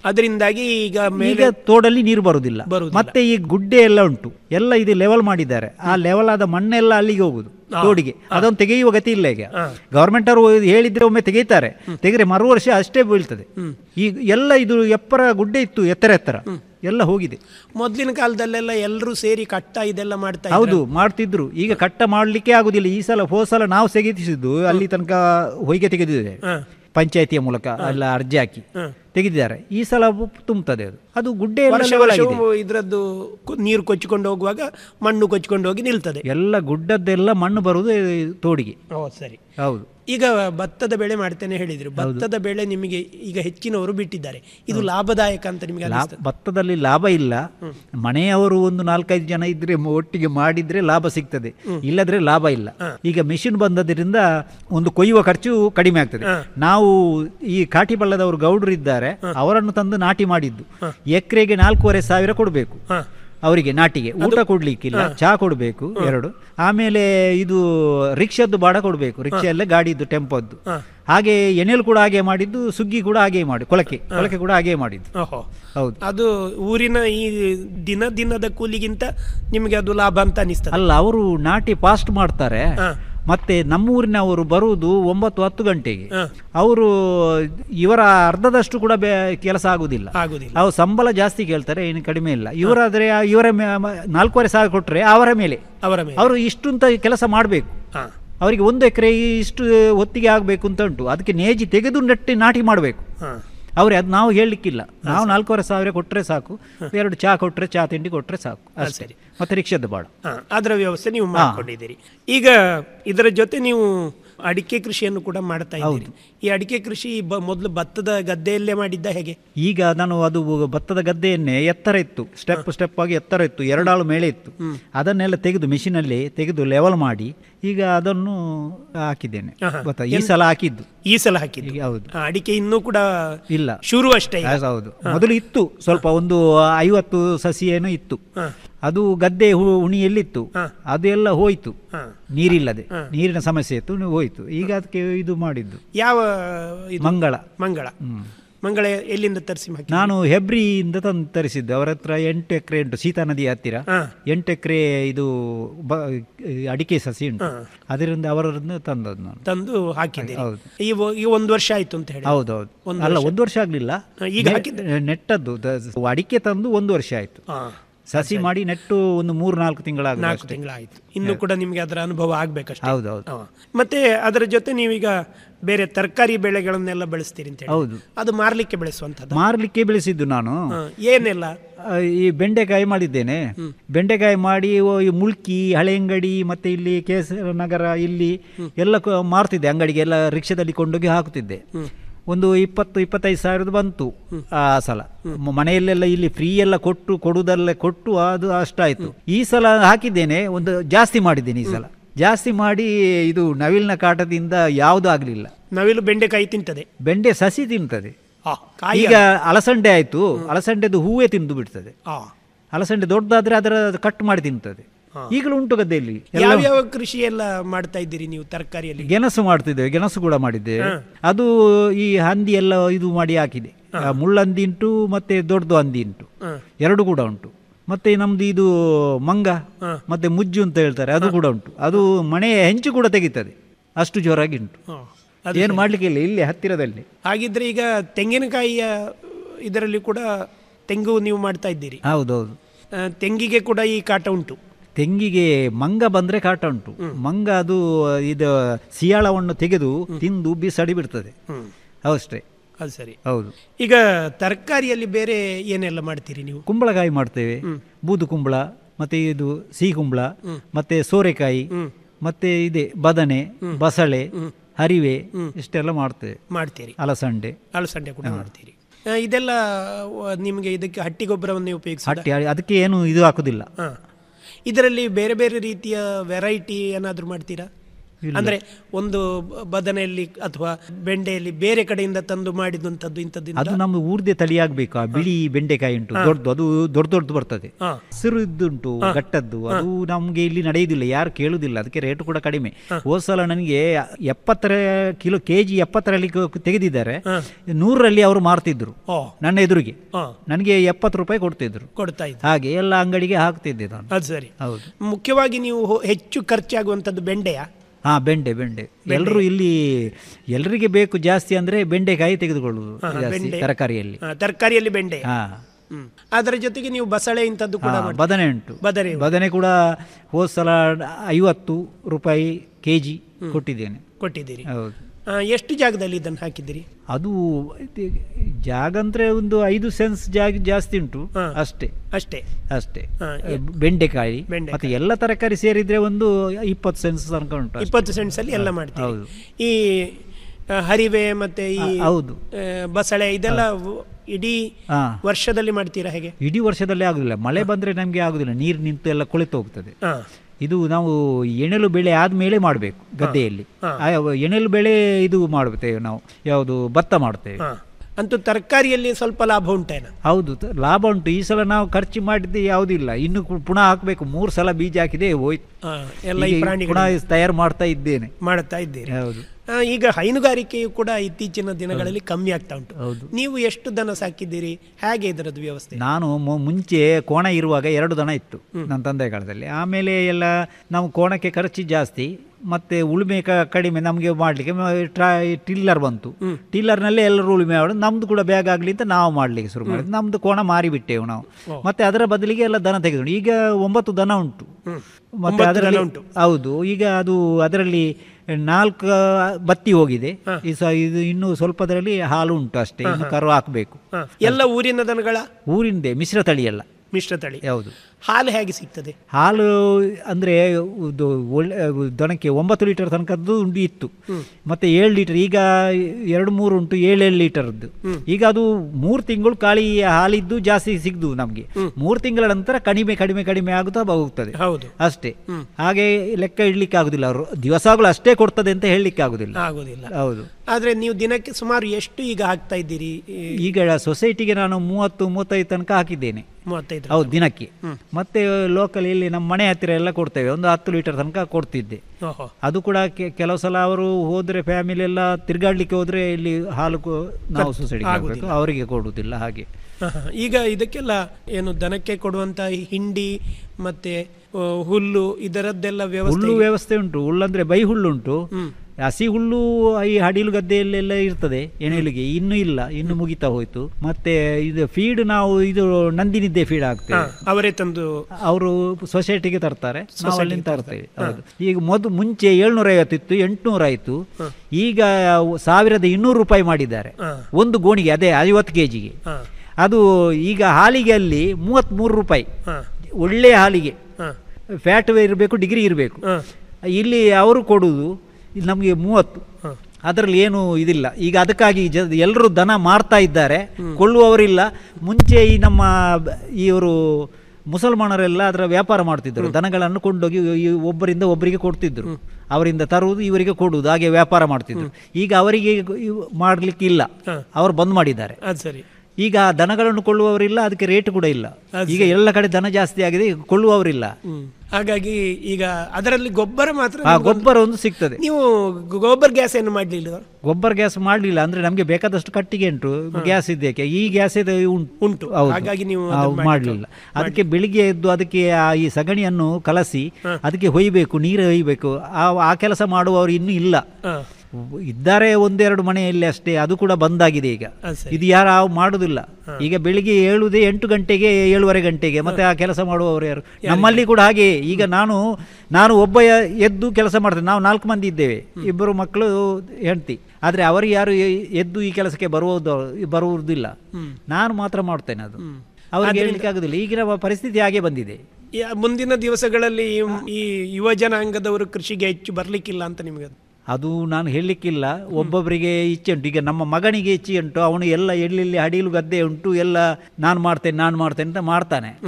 ಅದರಿಂದಾಗಿ ಈಗ ಈಗ ಮೇಲೆ ತೋಡಲ್ಲಿ ನೀರು ಬರುವುದಿಲ್ಲ ಬರುವುದಿಲ್ಲ. ಮತ್ತೆ ಈ ಗುಡ್ಡೆ ಎಲ್ಲ ಉಂಟು ಎಲ್ಲ ಇದು ಲೆವೆಲ್ ಮಾಡಿದ್ದಾರೆ ಆ ಲೆವೆಲ್ ಆದ ಮಣ್ಣೆಲ್ಲ ಅಲ್ಲಿಗೆ ಹೋಗುದು ತೋಡಿಗೆ ಅದೊಂದು ತೆಗೆಯುವ ಗತಿ ಇಲ್ಲ ಈಗ ಗವರ್ಮೆಂಟ್ ಅವರು ಹೇಳಿದ್ರೆ ಒಮ್ಮೆ ತೆಗೀತಾರೆ ತೆಗೆದ್ರೆ ಮರು ವರ್ಷ ಅಷ್ಟೇ ಬೀಳ್ತದೆ ಈಗ ಎಲ್ಲ ಇದು ಎಪ್ಪರ ಗುಡ್ಡೆ ಇತ್ತು ಎತ್ತರ ಎತ್ತರ ಎಲ್ಲ ಹೋಗಿದೆ ಮೊದಲಿನ ಕಾಲದಲ್ಲೆಲ್ಲ ಎಲ್ಲರೂ ಸೇರಿ ಕಟ್ಟ ಇದೆಲ್ಲ ಮಾಡ್ತಾ ಇದ್ರು. ಹೌದು ಮಾಡ್ತಿದ್ರು ಈಗ ಕಟ್ಟ ಮಾಡ್ಲಿಕ್ಕೆ ಆಗುದಿಲ್ಲ ಈ ಸಲ ಹೋದ ಸಲ ನಾವು ತೆಗೆದಿಸಿದ್ದು ಅಲ್ಲಿ ತನಕ ಹೊಯ್ಗೆ ತೆಗೆದಿದೆ ಪಂಚಾಯತಿಯ ಮೂಲಕ ಎಲ್ಲ ಅರ್ಜಿ ಹಾಕಿ ತೆಗೆದಿದ್ದಾರೆ ಈ ಸಲ ತುಂಬುತ್ತದೆ ಅದು ಅದು ಗುಡ್ಡೆ ಎಲ್ಲ ವರ್ಷ level ವರ್ಷವೂ ಆಗಿದೆ. ಇದ್ರದ್ದು ಕು- ನೀರು ಕೊಚ್ಚಿಕೊಂಡು ಹೋಗುವಾಗ ಮಣ್ಣು ಕೊಚ್ಚಿಕೊಂಡು ಹೋಗಿ ನಿಲ್ತದೆ ಎಲ್ಲ ಗುಡ್ಡದ್ದೆಲ್ಲ ಮಣ್ಣು ಬರುವುದು ತೋಡಿಗೆ ಓ ಸರಿ ಹೌದು ಈಗ ಭತ್ತದ ಬೆಳೆ ಮಾಡ್ತೇನೆ ಹೇಳಿದ್ರು ಭತ್ತದ ಬೆಳೆ ನಿಮಗೆ ಈಗ ಹೆಚ್ಚಿನವರು ಬಿಟ್ಟಿದ್ದಾರೆ ಇದು ಲಾಭದಾಯಕ ಅಂತ ನಿಮಗೆ ಲಾ- ಅನಿಸ್ತದೆ ಭತ್ತದಲ್ಲಿ ಲಾಭ ಇಲ್ಲ ಮನೆಯವರು ಒಂದು ನಾಲ್ಕೈದು ಜನ ಇದ್ರೆ ಮ- ಒಟ್ಟಿಗೆ ಮಾಡಿದ್ರೆ ಲಾಭ ಸಿಗ್ತದೆ ಇಲ್ಲದ್ರೆ ಲಾಭ ಇಲ್ಲ ಈಗ ಮಿಷಿನ್ ಬಂದದ್ರಿಂದ ಒಂದು ಕೊಯ್ಯುವ ಖರ್ಚು ಕಡಿಮೆ ಆಗ್ತದೆ ನಾವು ಈ ಕಾಟಿ ಬಳ್ಳದವರು ಗೌಡರು ಇದ್ದಾರೆ ಅವರನ್ನು ತಂದು ನಾಟಿ ಮಾಡಿದ್ದು ಎಕರೆಗೆ ನಾಲ್ಕೂವರೆ ಸಾವಿರ ಕೊಡಬೇಕು ಅವರಿಗೆ ನಾಟಿಗೆ ಊಟ ಕೊಡ್ಲಿಕ್ಕಿಲ್ಲ ಚಹಾ ಕೊಡಬೇಕು ಎರಡು ಆಮೇಲೆ ಇದು ರಿಕ್ಷಾದ್ದು ಬಾಡ ಕೊಡಬೇಕು ರಿಕ್ಷಾ ಎಲ್ಲ ಗಾಡಿದ್ದು ಟೆಂಪೋದ್ದು ಹಾಗೆ ಎಣ್ಣೆಲು ಕೂಡ ಹಾಗೆ ಮಾಡಿದ್ದು ಸುಗ್ಗಿ ಕೂಡ ಹಾಗೆ ಮಾಡಿ ಕೊಳಕೆ ಕೊಳಕೆ ಕೂಡ ಹಾಗೆ ಮಾಡಿದ್ದು ಓಹೋ ಹೌದು ಅದು ಊರಿನ ಈ ದಿನ ದಿನದ ಕೂಲಿಗಿಂತ ನಿಮಗೆ ಅದು ಲಾಭ ಅಂತ ಅನಿಸ್ತದೆ ಅಲ್ಲ ಅವರು ನಾಟಿ ಫಾಸ್ಟ್ ಮಾಡ್ತಾರೆ ಮತ್ತೆ ನಮ್ಮೂರಿನವರು ಬರುವುದು ಒಂಬತ್ತು ಹತ್ತು ಗಂಟೆಗೆ ಅವರು ಇವರ ಅರ್ಧದಷ್ಟು ಕೂಡ ಬೇ- ಕೆಲಸ ಆಗುದಿಲ್ಲ ಆಗುದಿಲ್ಲ ಅವ್ರು ಸಂಬಳ ಜಾಸ್ತಿ ಕೇಳ್ತಾರೆ ಏನು ಕಡಿಮೆ ಇಲ್ಲ ಇವರಾದ್ರೆ ಆ- ಇವರ ಮೇ- ಮ- ನಾಲ್ಕೂವರೆ ಸಾವಿರ ಕೊಟ್ರೆ ಅವರ ಮೇಲೆ ಅವರ ಮೇಲೆ ಅವರು ಇಷ್ಟು ಅಂತ ಕೆಲಸ ಮಾಡಬೇಕು ಹಾ. ಅವರಿಗೆ ಒಂದು ಎಕರೆ ಇಷ್ಟು ಹೊತ್ತಿಗೆ ಆಗಬೇಕು ಅಂತ ಉಂಟು ಅದಕ್ಕೆ ನೇಜಿ ತೆಗೆದು ನೆಟ್ಟಿ ನಾಟಿ ಮಾಡಬೇಕು ಹಾ. ಅವ್ರೆ ಅದು ನಾವು ಹೇಳಲಿಕ್ಕಿಲ್ಲ ನಾವು ನಾಲ್ಕೂವರೆ ಸಾವಿರ ಕೊಟ್ಟರೆ ಸಾಕು ಎರಡು ಚಹಾ ಕೊಟ್ಟರೆ ಚಹಾ ತಿಂಡಿ ಕೊಟ್ಟರೆ ಸಾಕು ಅಷ್ಟೇ ಮತ್ತೆ ರಿಕ್ಷಾದ ಬಾಳ ಹಾ, ಅದರ ವ್ಯವಸ್ಥೆ ನೀವು ಮಾಡಿಕೊಂಡಿದ್ದೀರಿ ಈಗ ಇದರ ಜೊತೆ ನೀವು ಅಡಿಕೆ ಕೃಷಿಯನ್ನು ಕೂಡ ಮಾಡ್ತಾ ಇದ್ದೀರಿ ಈ ಅಡಿಕೆ ಕೃಷಿ ಬ- ಮೊದಲು ಭತ್ತದ ಗದ್ದೆಯಲ್ಲೇ ಮಾಡಿದ್ದ ಹೇಗೆ ಈಗ ನಾನು ಅದು ಭತ್ತದ ಗದ್ದೆಯನ್ನೇ ಎತ್ತರ ಇತ್ತು ಸ್ಟೆಪ್ ಸ್ಟೆಪ್ ಆಗಿ ಎತ್ತರ ಇತ್ತು ಎರಡಾಳು ಮೇಳೆ ಇತ್ತು ಅದನ್ನೆಲ್ಲ ತೆಗೆದು ಮಿಷಿನಲ್ಲಿ ತೆಗೆದು ಲೆವೆಲ್ ಮಾಡಿ ಈಗ ಅದನ್ನು ಹಾಕಿದ್ದೇನೆ ಆಹಾ. ಗೊತ್ತಾ ಈ ಎನ್- ಸಲ ಹಾಕಿದ್ದು ಈ ಸಲ ಹಾಕಿದ್ದು ಹೌದು ಆ, ಅಡಿಕೆ ಇನ್ನೂ ಕೂಡ ಇಲ್ಲ ಶುರು ಅಷ್ಟೇ ಈಗ. ಹೌದು, ಹೌದು ಮೊದಲು ಇತ್ತು ಸ್ವಲ್ಪ ಒಂದು ಐವತ್ತು ಸಸಿ ಏನೋ ಇತ್ತು ಅದು ಗದ್ದೆ ಹು- ಉಣಿಯಲ್ಲಿತ್ತು ಅದು ಎಲ್ಲ ಹೋಯ್ತು ನೀರಿಲ್ಲದೆ ನೀರಿನ ಸಮಸ್ಯೆ ಇತ್ತು ನೀವು ಹೋಯ್ತು ಈಗ ಅದಕ್ಕೆ ಇದು ಮಾಡಿದ್ದು ಯಾವ ಇದು? ಮಂಗಳ ಮಂಗಳ ಮಂಗಳ ಎಲ್ಲಿಂದ ತರಿಸಿ ಹಾಕಿ ನಾನು ಹೆಬ್ರಿಯಿಂದ ತಂದು ತರಿಸಿದ್ದು ಅವರ ಹತ್ರ ಎಂಟು ಎಕರೆ ಉಂಟು ಸೀತಾ ನದಿ ಹತ್ತಿರ ಎಂಟು ಎಕರೆ ಇದು ಬ- ಅಡಿಕೆ ಸಸಿ ಉಂಟು ಅದರಿಂದ ಅವರನ್ನು ತಂದದ್ದು ನಾನು ತಂದು ಹಾಕಿದ್ದೀರಿ ಹೌದು. ಈ ಒ- ಈ ಒಂದು ವರ್ಷ ಆಯ್ತು ಅಂತ ಹೇಳಿ ಹೌದೌದು ಒಂದು ಅಲ್ಲ ವರ್ಷ. ಒಂದು ವರ್ಷ ಆಗ್ಲಿಲ್ಲ ಹಾ, ಈಗ ನೆ- ಹಾಕಿದ್ದು? ನೆಟ್ಟದ್ದು ದ- ಅಡಿಕೆ ತಂದು ಒಂದು ವರ್ಷ ಆಯ್ತು ಹಾ. ಸಸಿ ಮಾಡಿ ನೆಟ್ಟು ಒಂದು ಮೂರು ನಾಲ್ಕು ತಿಂಗಳಾಗ ನಾಲ್ಕು ತಿಂಗಳಾಯ್ತು ಇನ್ನು ಕೂಡ ನಿಮಗೆ ಅದರ ಅನುಭವ ಆಗ್ಬೇಕಷ್ಟೇ ಹೌದೌದು. ಹಾ. ಮತ್ತೆ ಅದರ ಜೊತೆ ನೀವೀಗ ಬೇರೆ ತರಕಾರಿ ಬೆಳೆಗಳನ್ನೆಲ್ಲ ಬೆಳೆಸ್ತೀರಿ ಅಂತ ಹೇಳಿ ಹೌದು. ಅದು ಮಾರ್ಲಿಕ್ಕೆ ಬೆಳೆಸುವಂತದ್ದು ಮಾರ್ಲಿಕ್ಕೆ ಬೆಳೆಸಿದ್ದು ನಾನು ಹಾ. ಏನೆಲ್ಲ ಆ, ಈ ಬೆಂಡೆಕಾಯಿ ಮಾಡಿದ್ದೇನೆ ಬೆಂಡೆಕಾಯಿ ಮಾಡಿ ಓ, ಈ ಮುಲ್ಕಿ ಹಳೆಂಗಡಿ ಮತ್ತೆ ಇಲ್ಲಿ ಕೇಸರ ನಗರ ಇಲ್ಲಿ ಎಲ್ಲ ಕ- ಮಾರ್ತಿದ್ದೆ ಅಂಗಡಿಗೆ ಎಲ್ಲ ರಿಕ್ಷಾದಲ್ಲಿ ಕೊಂಡೋಗಿ ಹಾಕುತ್ತಿದ್ದೆ ಒಂದು ಇಪ್ಪತ್ತು ಇಪ್ಪತ್ತೈದು ಸಾವಿರದ ಬಂತು ಆ ಸಲ ಮ- ಮನೆಯಲ್ಲೆಲ್ಲ ಇಲ್ಲಿ ಫ್ರೀ ಎಲ್ಲ ಕೊಟ್ಟು ಕೊಡುವುದೆಲ್ಲ ಕೊಟ್ಟು ಅದು ಅಷ್ಟಾಯ್ತು ಈ ಸಲ ಹಾಕಿದ್ದೇನೆ ಒಂದು ಜಾಸ್ತಿ ಮಾಡಿದ್ದೇನೆ ಈ ಸಲ ಜಾಸ್ತಿ ಮಾಡಿ ಇದು ನವಿಲಿನ ಕಾಟದಿಂದ ಯಾವುದು ಆಗಲಿಲ್ಲ ನವಿಲು ಬೆಂಡೆಕಾಯಿ ತಿಂತದೆ ಬೆಂಡೆ ಸಸಿ ತಿಂತದೆ ಹಾ, ಕಾಯಿ ಈಗ ಅಲಸಂಡೆ ಆಯ್ತು ಅಲಸಂಡೆದು ಹೂವೇ ತಿಂದು ಬಿಡ್ತದೆ ಹಾ. ಅಲಸಂಡೆ ದೊಡ್ಡದಾದ್ರೆ ಅದರ ಕಟ್ ಮಾಡಿ ತಿಂತದೆ ಈಗಲೂ ಉಂಟು ಗದ್ದೆಯಲ್ಲಿ ಎಲ್ಲ ಯಾವ್ಯಾವ ಕೃಷಿ ಎಲ್ಲ ಮಾಡ್ತಾ ಇದ್ದೀರಿ ನೀವು ತರಕಾರಿಯಲ್ಲಿ ಗೆಣಸು ಮಾಡ್ತಿದ್ದೇವೆ ಗೆಣಸು ಕೂಡ ಮಾಡಿದ್ದೇವೆ ಹಾ. ಅದು ಈ ಹಂದಿ ಎಲ್ಲ ಇದು ಮಾಡಿ ಹಾಕಿದೆ ಆ, ಮುಳ್ಳಂದಿ ಉಂಟು ಮತ್ತೆ ದೊಡ್ಡದು ಹಂದಿ ಉಂಟು ಹಾ. ಎರಡು ಕೂಡ ಉಂಟು ಮತ್ತೆ ನಮ್ದು ಇದು ಮಂಗ ಮತ್ತೆ ಮುಜ್ಜು ಅಂತ ಹೇಳ್ತಾರೆ ಅದು ಕೂಡ ಉಂಟು ಅದು ಮನೆಯ ಹೆಂಚು ಕೂಡ ತೆಗಿತದೆ ಅಷ್ಟು ಜೋರಾಗಿ ಉಂಟು ಹಾ. ಏನು ಮಾಡ್ಲಿಕ್ಕೆ ಇಲ್ಲ ಇಲ್ಲಿ ಹತ್ತಿರದಲ್ಲಿ ಹಾಗಿದ್ರೆ ಈಗ ತೆಂಗಿನಕಾಯಿಯ ಇದರಲ್ಲಿ ಕೂಡ ತೆಂಗು ನೀವು ಮಾಡ್ತಾ ಇದ್ದೀರಿ ಹೌದೌದು ಆ, ತೆಂಗಿಗೆ ಕೂಡ ಈ ಕಾಟ ಉಂಟು ತೆಂಗಿಗೆ ಮಂಗ ಬಂದ್ರೆ ಕಾಟ ಉಂಟು ಮಂಗ ಅದು ಇದು ಸಿಯಾಳವನ್ನು ತೆಗೆದು ತಿಂದು ಬಿಸಾಡಿ ಬಿಡ್ತದೆ ಹ್ಮ್. ಅಷ್ಟೇ ಅದು ಸರಿ ಹೌದು ಈಗ ತರಕಾರಿಯಲ್ಲಿ ಬೇರೆ ಏನೆಲ್ಲ ಮಾಡ್ತೀರಿ ನೀವು ಕುಂಬಳಕಾಯಿ ಮಾಡ್ತೇವೆ ಬೂದು ಕುಂಬಳ ಮತ್ತೆ ಇದು ಸಿಹಿ ಕುಂಬಳ ಮತ್ತೆ ಸೋರೆಕಾಯಿ ಮತ್ತೆ ಇದೆ ಬದನೆ ಬಸಳೆ ಹರಿವೆ ಇಷ್ಟೆಲ್ಲ ಮಾಡ್ತೇವೆ ಮಾಡ್ತೀರಿ ಅಲಸಂಡೆ ಅಲಸಂಡೆ ಕೂಡ ಮಾಡ್ತೀರಿ ಆ, ಇದೆಲ್ಲ ಆ, ನಿಮಗೆ ಇದಕ್ಕೆ ಹಟ್ಟಿ ಗೊಬ್ಬರವನ್ನೇ ಉಪಯೋಗಿಸಿ ಹಟ್ಟಿ ಅದಕ್ಕೆ ಏನು ಇದು ಹಾಕುದಿಲ್ಲ ಇದರಲ್ಲಿ ಬೇರೆ ಬೇರೆ ರೀತಿಯ ವೆರೈಟಿ ಏನಾದರೂ ಮಾಡ್ತೀರಾ ಇಲ್ಲ. ಅಂದ್ರೆ ಒಂದು ಬ- ಬದನೆಯಲ್ಲಿ ಅಥವಾ ಬೆಂಡೆಯಲ್ಲಿ ಬೇರೆ ಕಡೆಯಿಂದ ತಂದು ಮಾಡಿದಂತದ್ದು ಇಂಥದ್ದು ಅದು ನಮ್ಮ ಊರ್ದೆ ತಳಿಯಾಗಬೇಕು ಆ ಬಿಳಿ ಬೆಂಡೆಕಾಯಿ ಉಂಟು ಹಾ. ದೊಡ್ಡದು ಅದು ದೊಡ್ಡ ದೊಡ್ಡದು ಬರ್ತದೆ ಹಾ. ಹಸಿರು ಇದ್ದುಂಟು ಹಾ. ಗಟ್ಟದ್ದು ಹಾ. ಅದು ನಮ್ಗೆ ಇಲ್ಲಿ ನಡೆಯುವುದಿಲ್ಲ ಯಾರು ಕೇಳುದಿಲ್ಲ ಅದಕ್ಕೆ ರೇಟ್ ಕೂಡ ಕಡಿಮೆ ಹೋದ್ ಸಲ ನನಗೆ ಎಪ್ಪತ್ತರ ಕಿಲೋ ಕೆಜಿ ಎಪ್ಪತ್ತರಲ್ಲಿ ಕ- ತೆಗೆದಿದ್ದಾರೆ ನೂರರಲ್ಲಿ ಅವರು ಮಾರ್ತಿದ್ರು ಓ. ನನ್ನ ಎದುರಿಗೆ ಹಾ. ನನಗೆ ಎಪ್ಪತ್ತು ರೂಪಾಯಿ ಕೊಡ್ತಿದ್ರು ಕೊಡ್ತಾ ಇದ್ರು ಹಾಗೆ ಎಲ್ಲ ಅಂಗಡಿಗೆ ಹಾಕ್ತಿದ್ದೆ ನಾನು ಅದು ಸರಿ ಹೌದು ಮುಖ್ಯವಾಗಿ ನೀವು ಹೊ- ಹೆಚ್ಚು ಖರ್ಚಾಗುವಂತದ್ದು ಬೆಂಡೆಯ ಹಾ ಬೆಂಡೆ ಬೆಂಡೆ ಎಲ್ಲರೂ ಇಲ್ಲಿ ಎಲ್ಲರಿಗೆ ಬೇಕು ಜಾಸ್ತಿ ಅಂದ್ರೆ ಬೆಂಡೆಕಾಯಿ ತೆಗೆದುಕೊಳ್ಳುವುದು ಜಾಸ್ತಿ ತರಕಾರಿಯಲ್ಲಿ ತರಕಾರಿಯಲ್ಲಿ ಬೆಂಡೆ ಹಾ ಹ್ಮ್. ಅದರ ಜೊತೆಗೆ ನೀವು ಬಸಳೆ ಇಂಥದ್ದು ಕೂಡ ಹಾ, ಮಾಡ್ತೀರಾ? ಬದನೆ ಉಂಟು ಬದನೆ ಉಂಟು. ಬದನೆ ಕೂಡ ಹೋದ ಸಲ ಐವತ್ತು ರೂಪಾಯಿ ಕೆ ಜಿ ಕೊಟ್ಟಿದ್ದೇನೆ ಕೊಟ್ಟಿದ್ದೀರಿ ಹೌದು ಆ, ಎಷ್ಟು ಜಾಗದಲ್ಲಿ ಇದನ್ನು ಹಾಕಿದ್ದೀರಿ ಅದು ಇದು ಜಾಗ ಅಂದ್ರೆ ಒಂದು ಐದು ಸೆನ್ಸ್ ಜಾಗ ಜಾಸ್ತಿ ಉಂಟು ಅಷ್ಟೇ ಅಷ್ಟೇ ಅಷ್ಟೇ ಹಾ, ಬೆಂಡೆಕಾಯಿ ಬೆಂಡೆಕಾಯಿ. ಮತ್ತೆ ಎಲ್ಲ ತರಕಾರಿ ಸೇರಿದ್ರೆ ಒಂದು ಇಪ್ಪತ್ತು ಸೆನ್ಸ್ ತನಕ ಉಂಟು ಅಷ್ಟೇ. ಇಪ್ಪತ್ತು ಸೆಂಟ್ಸ್ ಅಲ್ಲಿ ಎಲ್ಲ ಮಾಡ್ತೀವಿ ಹೌದು ಈ ಆ, ಹರಿವೆ ಮತ್ತೆ ಈ ಆ, ಹೌದು. ಆ, ಬಸಳೆ ಇದೆಲ್ಲ ವ- ಇಡೀ ಹಾ. ವರ್ಷದಲ್ಲಿ ಮಾಡ್ತೀರಾ ಹೇಗೆ ಇಡೀ ವರ್ಷದಲ್ಲಿ ಆಗುದಿಲ್ಲ ಮಳೆ ಬಂದ್ರೆ ನಮಗೆ ಆಗುದಿಲ್ಲ ನೀರು ನಿಂತು ಎಲ್ಲ ಕೊಳಿತು ಹೋಗ್ತದೆ ಹಾ. ಇದು ನಾವು ಎಣೆಲು ಬೆಳೆ ಆದ್ಮೇಲೆ ಮಾಡಬೇಕು ಗದ್ದೆಯಲ್ಲಿ ಹಾ. ಆ ಎಣೆಲು ಬೆಳೆ ಇದು ಮಾಡುತ್ತೇವೆ ನಾವು ಯಾವುದು ಭತ್ತ ಮಾಡ್ತೇವೆ ಹಾ. ಅಂತೂ ತರಕಾರಿಯಲ್ಲಿ ಸ್ವಲ್ಪ ಲಾಭ ಉಂಟೇನ ಹೌದು ತ- ಲಾಭ ಉಂಟು ಈ ಸಲ ನಾವು ಖರ್ಚು ಮಾಡಿದ್ದೆ ಯಾವುದಿಲ್ಲ ಇನ್ನು ಕು- ಪುನಃ ಹಾಕಬೇಕು ಮೂರು ಸಲ ಬೀಜ ಹಾಕಿದೆ ಹೋಯ್ತು ಹಾ, ಎಲ್ಲ ಈ ಈಗ ಪ್ರಾಣಿಗಳು ಪುನಃ ತಯಾರು ಮಾಡ್ತಾ ಇದ್ದೇನೆ ಮಾಡುತ್ತಾ ಇದ್ದೀರಿ ಹೌದು ಆ, ಈಗ ಹೈನುಗಾರಿಕೆಯು ಕೂಡ ಇತ್ತೀಚಿನ ದಿನಗಳಲ್ಲಿ ಕಮ್ಮಿ ಆಗ್ತಾ ಉಂಟು ಹೌದು. ನೀವು ಎಷ್ಟು ದನ ಸಾಕಿದ್ದೀರಿ ಹೇಗೆ ಇದರದ್ದು ವ್ಯವಸ್ಥೆ ನಾನು ಮು- ಮುಂಚೆ ಕೋಣ ಇರುವಾಗ ಎರಡು ದನ ಇತ್ತು ನನ್ನ ತಂದೆ ಕಾಲದಲ್ಲಿ ಆಮೇಲೆ ಎಲ್ಲ ನಾವು ಕೋಣಕ್ಕೆ ಖರ್ಚು ಜಾಸ್ತಿ ಮತ್ತೆ ಉಳುಮೆ ಕ- ಕಡಿಮೆ ನಮಗೆ ಮಾಡಲಿಕ್ಕೆ ಟ್ರಾ ಟಿಲ್ಲರ್ ಬಂತು ಟಿಲ್ಲರ್ನಲ್ಲೇ ಎಲ್ಲರೂ ಉಳುಮೆ ಮಾಡೋದು ನಮ್ದು ಕೂಡ ಬ್ಯಾಗ್ ಆಗಲಿ ಅಂತ ನಾವು ಮಾಡಲಿಕ್ಕೆ ಶುರು ಮಾಡಿದ್ವಿ ನಮ್ದು ಕೋಣ ಮಾರಿಬಿಟ್ಟೆವು ನಾವು ಮತ್ತೆ ಅದರ ಬದಲಿಗೆ ಎಲ್ಲ ದನ ತೆಗೆದು ಈಗ ಒಂಬತ್ತು ದನ ಉಂಟು ಮತ್ತೆ ಒಂಬತ್ತು ದನ ಅದರಲ್ಲಿ ಉಂಟು. ಹೌದು ಈಗ ಅದು ಅದರಲ್ಲಿ ನಾಲ್ಕು ಬತ್ತಿ ಹೋಗಿದೆ ಈ ಸ ಇದು ಇನ್ನು ಸ್ವಲ್ಪದರಲ್ಲಿ ಹಾಲು ಉಂಟು ಅಷ್ಟೇ ಇನ್ನು ಕರು ಹಾಕಬೇಕು ಹಾ. ಎಲ್ಲ ಊರಿನ ದನಗಳ ಊರಿಂದೆ ಮಿಶ್ರ ತಳಿ ಎಲ್ಲ ಮಿಶ್ರ ತಳಿ ಹೌದು ಹಾಲು ಹೇಗೆ ಸಿಗ್ತದೆ ಹಾಲು ಅಂದರೆ ಇದು ಒಳ್ಳೆ ದನಕ್ಕೆ ಒಂಬತ್ತು ಲೀಟರ್ ತನಕದ್ದು ಉಂಟು ಇತ್ತು ಮತ್ತೆ ಏಳು ಲೀಟರ್ ಈಗ ಎರಡು ಮೂರು ಉಂಟು ಏಳೇಳು ಲೀಟರ್ದು ಈಗ ಅದು ಮೂರು ತಿಂಗಳು ಖಾಲಿ ಹಾಲಿದ್ದು ಜಾಸ್ತಿ ಸಿಗ್ದು ನಮಗೆ ಮೂರು ತಿಂಗಳ ನಂತರ ಕಡಿಮೆ ಕಡಿಮೆ ಕಡಿಮೆ ಆಗುತ್ತಾ ಹೋಗ್ತದೆ ಹೌದು ಅಷ್ಟೇ ಹಾಗೆ ಲೆಕ್ಕ ಇಡ್ಲಿಕ್ಕೆ ಆಗುದಿಲ್ಲ ಅವರು ದಿವಸಗಳು ಅಷ್ಟೇ ಕೊಡ್ತದೆ ಅಂತ ಹೇಳಲಿಕ್ಕೆ ಆಗುದಿಲ್ಲ ಆಗುದಿಲ್ಲ ಹೌದು ಆದ್ರೆ ನೀವು ದಿನಕ್ಕೆ ಸುಮಾರು ಎಷ್ಟು ಈಗ ಹಾಕ್ತಾ ಇದ್ದೀರಿ ಈ ಈಗ ಸೊಸೈಟಿಗೆ ನಾನು ಮೂವತ್ತು ಮೂವತ್ತೈದು ತನಕ ಹಾಕಿದ್ದೇನೆ ಮೂವತ್ತೈದು ಹೌದು ದಿನಕ್ಕೆ ಮತ್ತೆ ಲೋಕಲ್ ಇಲ್ಲಿ ನಮ್ಮ ಮನೆ ಹತ್ತಿರ ಎಲ್ಲ ಕೊಡ್ತೇವೆ ಒಂದು ಹತ್ತು ಲೀಟರ್ ತನಕ ಕೊಡ್ತಿದ್ದೆ ಓಹೋ. ಅದು ಕೂಡ ಕೆ- ಕೆಲವು ಸಲ ಅವರು ಹೋದ್ರೆ ಫ್ಯಾಮಿಲಿ ಎಲ್ಲ ತಿರ್ಗಾಡ್ಲಿಕ್ಕೆ ಹೋದ್ರೆ ಇಲ್ಲಿ ಹಾಲು ಕೊ- ನಾವು ಖರ್ಚು ಸೊಸೈಟಿಗೆ ಹಾಕಬೇಕು ಆಗುದಿಲ್ಲ. ಅವರಿಗೆ ಕೊಡುವುದಿಲ್ಲ ಹಾಗೆ ಹ, ಹ. ಈಗ ಇದಕ್ಕೆಲ್ಲ ಏನು ದನಕ್ಕೆ ಕೊಡುವಂತ ಈ ಹಿಂಡಿ ಮತ್ತೆ ಆ, ಹುಲ್ಲು ಇದರದ್ದೆಲ್ಲ ವ್ಯವಸ್ಥೆ ಹುಲ್ಲು ವ್ಯವಸ್ಥೆ ಉಂಟು ಹುಲ್ಲಂದ್ರೆ ಬೈ ಹುಲ್ಲು ಉಂಟು ಹಸಿ ಹುಲ್ಲು ಈ ಹಡಿಲು ಗದ್ದೆಯಲ್ಲೆಲ್ಲ ಇರ್ತದೆ ಎಣೆಲಿಗೆ ಇನ್ನು ಇಲ್ಲ ಇನ್ನು ಮುಗಿತಾ ಹೋಯ್ತು ಮತ್ತೆ ಇದು ಫೀಡ್ ನಾವು ಇದು ನಂದಿನಿದ್ದೆ ಫೀಡ್ ಹ, ಹಾಕ್ತೇವೆ ಅವರೇ ತಂದು ಅವರು ಸೊಸೈಟಿಗೆ ತರ್ತಾರೆ ನಾವು Society ಗೆ ಅಲ್ಲಿಂದ ತರ್ತೇವೆ ಹ. ಹೌದು ಈಗ ಮೊದಲು ಮುಂಚೆ ಏಳ್ನೂರ ಐವತ್ತಿತ್ತು ಎಂಟುನೂರ ಆಯಿತು ಈಗ ಸಾವಿರದ ಇನ್ನೂರು ರೂಪಾಯಿ ಮಾಡಿದ್ದಾರೆ ಹ. ಒಂದು ಗೋಣಿಗೆ ಅದೇ ಐವತ್ತು ಕೆ ಜಿಗೆ ಹ. ಅದು ಈಗ ಹಾಲಿಗೆ ಅಲ್ಲಿ ಮೂವತ್ತ್ಮೂರು ರೂಪಾಯಿ ಹ. ಒಳ್ಳೆಯ ಹಾಲಿಗೆ ಹ. ಫ್ಯಾಟ್ ಇರಬೇಕು ಡಿಗ್ರಿ ಇರಬೇಕು ಇಲ್ಲಿ ಅವರು ಕೊಡುವುದು ಇಲ್ಲಿ ನಮಗೆ ಮೂವತ್ತು ಅದರಲ್ಲಿ ಏನು ಇದಿಲ್ಲ ಈಗ ಅದಕ್ಕಾಗಿ ಜ ಎಲ್ಲರೂ ದನ ಮಾರ್ತಾ ಇದ್ದಾರೆ ಕೊಳ್ಳುವವರಿಲ್ಲ ಮುಂಚೆ ಈ ನಮ್ಮ ಬ- ಇವರು ಮುಸಲ್ಮಾನರೆಲ್ಲ ಅದರ ವ್ಯಾಪಾರ ಮಾಡ್ತಿದ್ದರು ದನಗಳನ್ನು ಕೊಂಡೋಗಿ ಈ ಒಬ್ಬರಿಂದ ಒಬ್ಬರಿಗೆ ಕೊಡ್ತಿದ್ರು ಅವರಿಂದ ತರುವುದು ಇವರಿಗೆ ಕೊಡುವುದು ಹಾಗೆ ವ್ಯಾಪಾರ ಮಾಡ್ತಿದ್ರು ಈಗ ಅವರಿಗೆ ಇವ್- ಮಾಡ್ಲಿಕ್ಕಿಲ್ಲ ಅವರು ಬಂದ್ ಮಾಡಿದ್ದಾರೆ ಅದು ಸರಿ ಈಗ ದನಗಳನ್ನು ಕೊಳ್ಳುವವರಿಲ್ಲ ಅದಕ್ಕೆ ರೇಟ್ ಕೂಡ ಇಲ್ಲ ಈಗ ಎಲ್ಲ ಕಡೆ ದನ ಜಾಸ್ತಿ ಆಗಿದೆ ಈಗ ಕೊಳ್ಳುವವರಿಲ್ಲ ಹ್ಮ್. ಹಾಗಾಗಿ ಈಗ ಅದರಲ್ಲಿ ಗೊಬ್ಬರ ಮಾತ್ರ ಆ ನಿಮ್ಗೊಂದು- ಗೊಬ್ಬರ ಒಂದು ಸಿಗ್ತದೆ ನೀವು ಗೊಬ್ಬರ ಗ್ಯಾಸ್ ಏನು ಮಾಡ್ಲಿಲ್ಲ ಗೊಬ್ಬರ ಗ್ಯಾಸ್ ಮಾಡಲಿಲ್ಲ ಅಂದ್ರೆ ನಮಗೆ ಬೇಕಾದಷ್ಟು ಕಟ್ಟಿಗೆ ಉಂಟು ಗ್ಯಾಸ್ ಇದಕ್ಕೆ ಈ ಗ್ಯಾಸ್ ಇದೆ ಉಂಟು ಉಂಟು ಹೌದು. ಹಾಗಾಗಿ ನೀವು ಆ, ಅದನ್ನ ಮಾಡ್ಲಿಲ್ಲ ಅದಕ್ಕೆ ಬೆಳಿಗ್ಗೆ ಎದ್ದು ಅದಕ್ಕೆ ಆ ಈ ಸಗಣಿಯನ್ನು ಕಲಸಿ ಅದಕ್ಕೆ ಹೊಯ್ಬೇಕು ನೀರು ಹೊಯ್ಬೇಕು ಆ ಆ ಕೆಲಸ ಮಾಡುವವರು ಇನ್ನೂ ಇಲ್ಲ ಹ. ಇದ್ದಾರೆ ಒಂದೆರಡು ಮನೆಯಲ್ಲಿ ಅಷ್ಟೇ ಅದು ಕೂಡ ಬಂದಾಗಿದೆ ಈಗ ಅದು ಸರಿ. ಇದು ಯಾರು ಮಾಡುದಿಲ್ಲ ಈಗ ಬೆಳಿಗ್ಗೆ ಏಳುದೇ ಎಂಟು ಗಂಟೆಗೆ ಏಳುವರೆ ಗಂಟೆಗೆ ಮತ್ತೆ ಆ ಕೆಲಸ ಮಾಡುವವರು ಯಾರು ನಮ್ಮಲ್ಲಿ ಕೂಡ ಹಾಗೆ ಈಗ ನಾನು ನಾನು ಒಬ್ಬ ಯ- ಎದ್ದು ಕೆಲಸ ಮಾಡ್ತೇನೆ ನಾವು ನಾಲ್ಕು ಮಂದಿ ಇದ್ದೇವೆ ಇಬ್ಬರು ಮಕ್ಕಳು ಹೆಂಡತಿ ಆದ್ರೆ ಅವರಿಗೆ ಯಾರು ಎ- ಎದ್ದು ಈ ಕೆಲಸಕ್ಕೆ ಬರುವುದು ಬರುವುದಿಲ್ಲ ನಾನು ಮಾತ್ರ ಮಾಡ್ತೇನೆ ಅದು ಅವರಿಗೆ ಹೇಳಲಿಕ್ಕೆ ಆಗುದಿಲ್ಲ ಈಗಿನ ಪರಿಸ್ಥಿತಿ ಹಾಗೆ ಬಂದಿದೆ ಯಾ- ಮುಂದಿನ ದಿವಸಗಳಲ್ಲಿ ಈ- ಈ ಯುವ ಜನಾಂಗದವರು ಕೃಷಿಗೆ ಹೆಚ್ಚು ಬರ್ಲಿಕ್ಕಿಲ್ಲ ಅಂತ ನಿಮಗೆ ಅದು ನಾನು ಹೇಳಲಿಕ್ಕಿಲ್ಲ ಒಬ್ಬೊಬ್ಬರಿಗೆ ಇಚ್ಛೆ ಉಂಟು ಈಗ ನಮ್ಮ ಮಗನಿಗೆ ಇಚ್ಛೆ ಉಂಟು ಅವನು ಎಲ್ಲ ಎಲ್ಲೆಲ್ಲಿ ಅಡಿಲು ಗದ್ದೆ ಉಂಟು ಎಲ್ಲ ನಾನು ಮಾಡ್ತೇನೆ ನಾನು ಮಾಡ್ತೇನೆ ಅಂತ ಮಾಡ್ತಾನೆ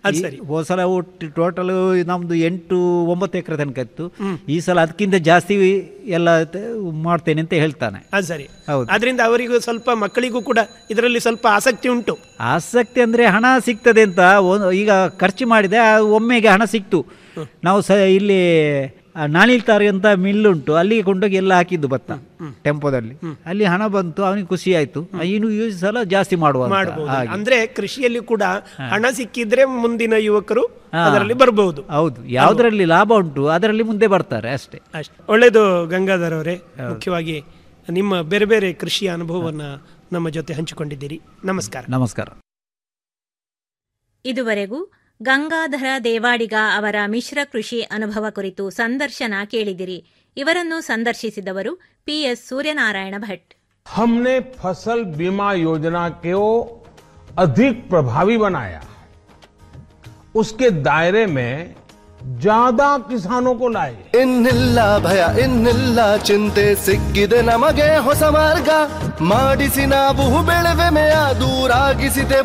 ಅದ್ ಈ ಸರಿ. ಹೋದ ಸಲ ಒಟ್ಟು ಟೋಟಲ್ ನಮ್ದು ಎಂಟು ಒಂಬತ್ತು ಎಕರೆ ತನಕ ಇತ್ತು ಈ ಸಲ ಅದಕ್ಕಿಂತ ಜಾಸ್ತಿ ಎಲ್ಲ ತ- ಮಾಡ್ತೇನೆ ಅಂತ ಹೇಳ್ತಾನೆ ಅದು ಸರಿ ಹೌದು. ಅದರಿಂದ ಅವರಿಗೂ ಸ್ವಲ್ಪ ಮಕ್ಕಳಿಗೂ ಕೂಡ ಇದರಲ್ಲಿ ಸ್ವಲ್ಪ ಆಸಕ್ತಿ ಉಂಟು ಆಸಕ್ತಿ ಅಂದ್ರೆ ಹಣ ಸಿಗ್ತದೆ ಅಂತ ಒಂದು- ಈಗ ಖರ್ಚು ಮಾಡಿದೆ ಆ ಒಮ್ಮೆಗೆ ಹಣ ಸಿಕ್ತು ನಾವು ಸ ಇಲ್ಲಿ ಆ ನಾಣಿಲ್ತಾರೆ ಅಂತ ಮಿಲ್ ಉಂಟು ಅಲ್ಲಿಗೆ ಕೊಂಡೋಗಿ ಎಲ್ಲ ಹಾಕಿದ್ದು ಭತ್ತ ಟೆಂಪೋದಲ್ಲಿ ಅಲ್ಲಿ ಹಣ ಬಂತು ಅವನಿಗೆ ಖುಷಿ ಆಯ್ತು ಇನ್ನು ಈ ಸಲ ಜಾಸ್ತಿ ಮಾಡುವ ಅಂತ. ಮಾಡಬಹುದು ಹಾಗೆ. ಅಂದ್ರೆ ಕೃಷಿಯಲ್ಲಿ ಕೂಡ ಹಣ ಸಿಕ್ಕಿದ್ರೆ ಮುಂದಿನ ಯುವಕರು ಹಾ. ಅದರಲ್ಲಿ ಬರಬಹುದು ಹೌದು ಯಾವ್ದ್ರಲ್ಲಿ ಲಾಭ ಉಂಟು ಅದರಲ್ಲಿ ಮುಂದೆ ಬರ್ತಾರೆ ಅಷ್ಟೇ ಅಷ್ಟೇ ಒಳ್ಳೆಯದು ಗಂಗಾಧರ್ ಅವರೇ ಮುಖ್ಯವಾಗಿ ನಿಮ್ಮ ಬೇರೆ ಬೇರೆ ಕೃಷಿಯ ಅನುಭವವನ್ನ ನಮ್ಮ ಜೊತೆ ಹಂಚಿಕೊಂಡಿದ್ದೀರಿ ನಮಸ್ಕಾರ ನಮಸ್ಕಾರ ಇದುವರೆಗೂ ಗಂಗಾಧರ ದೇವಾಡಿಗ ಅವರ ಮಿಶ್ರ ಕೃಷಿ ಅನುಭವ ಕುರಿತು ಸಂದರ್ಶನ ಕೇಳಿದಿರಿ ಇವರನ್ನು ಸಂದರ್ಶಿಸಿದವರು ಪಿಎಸ್ ಸೂರ್ಯನಾರಾಯಣ ಭಟ್ हमने फसल बीमा योजना को अधिक प्रभावी बनाया उसके दायरे में ज्यादा किसानों को लाए ಇನ್ನಿಲ್ಲ ಭಯ ಇನ್ನಿಲ್ಲ ಚಿಂತೆ ಸಿಕ್ಕಿದೆ ನಮಗೆ ಹೊಸ ಮಾರ್ಗ ಮಾಡಿಸಿ ನಾವು ಬೆಳೆವೆಮೆಯ ದೂರಾಗಿಸಿದೆ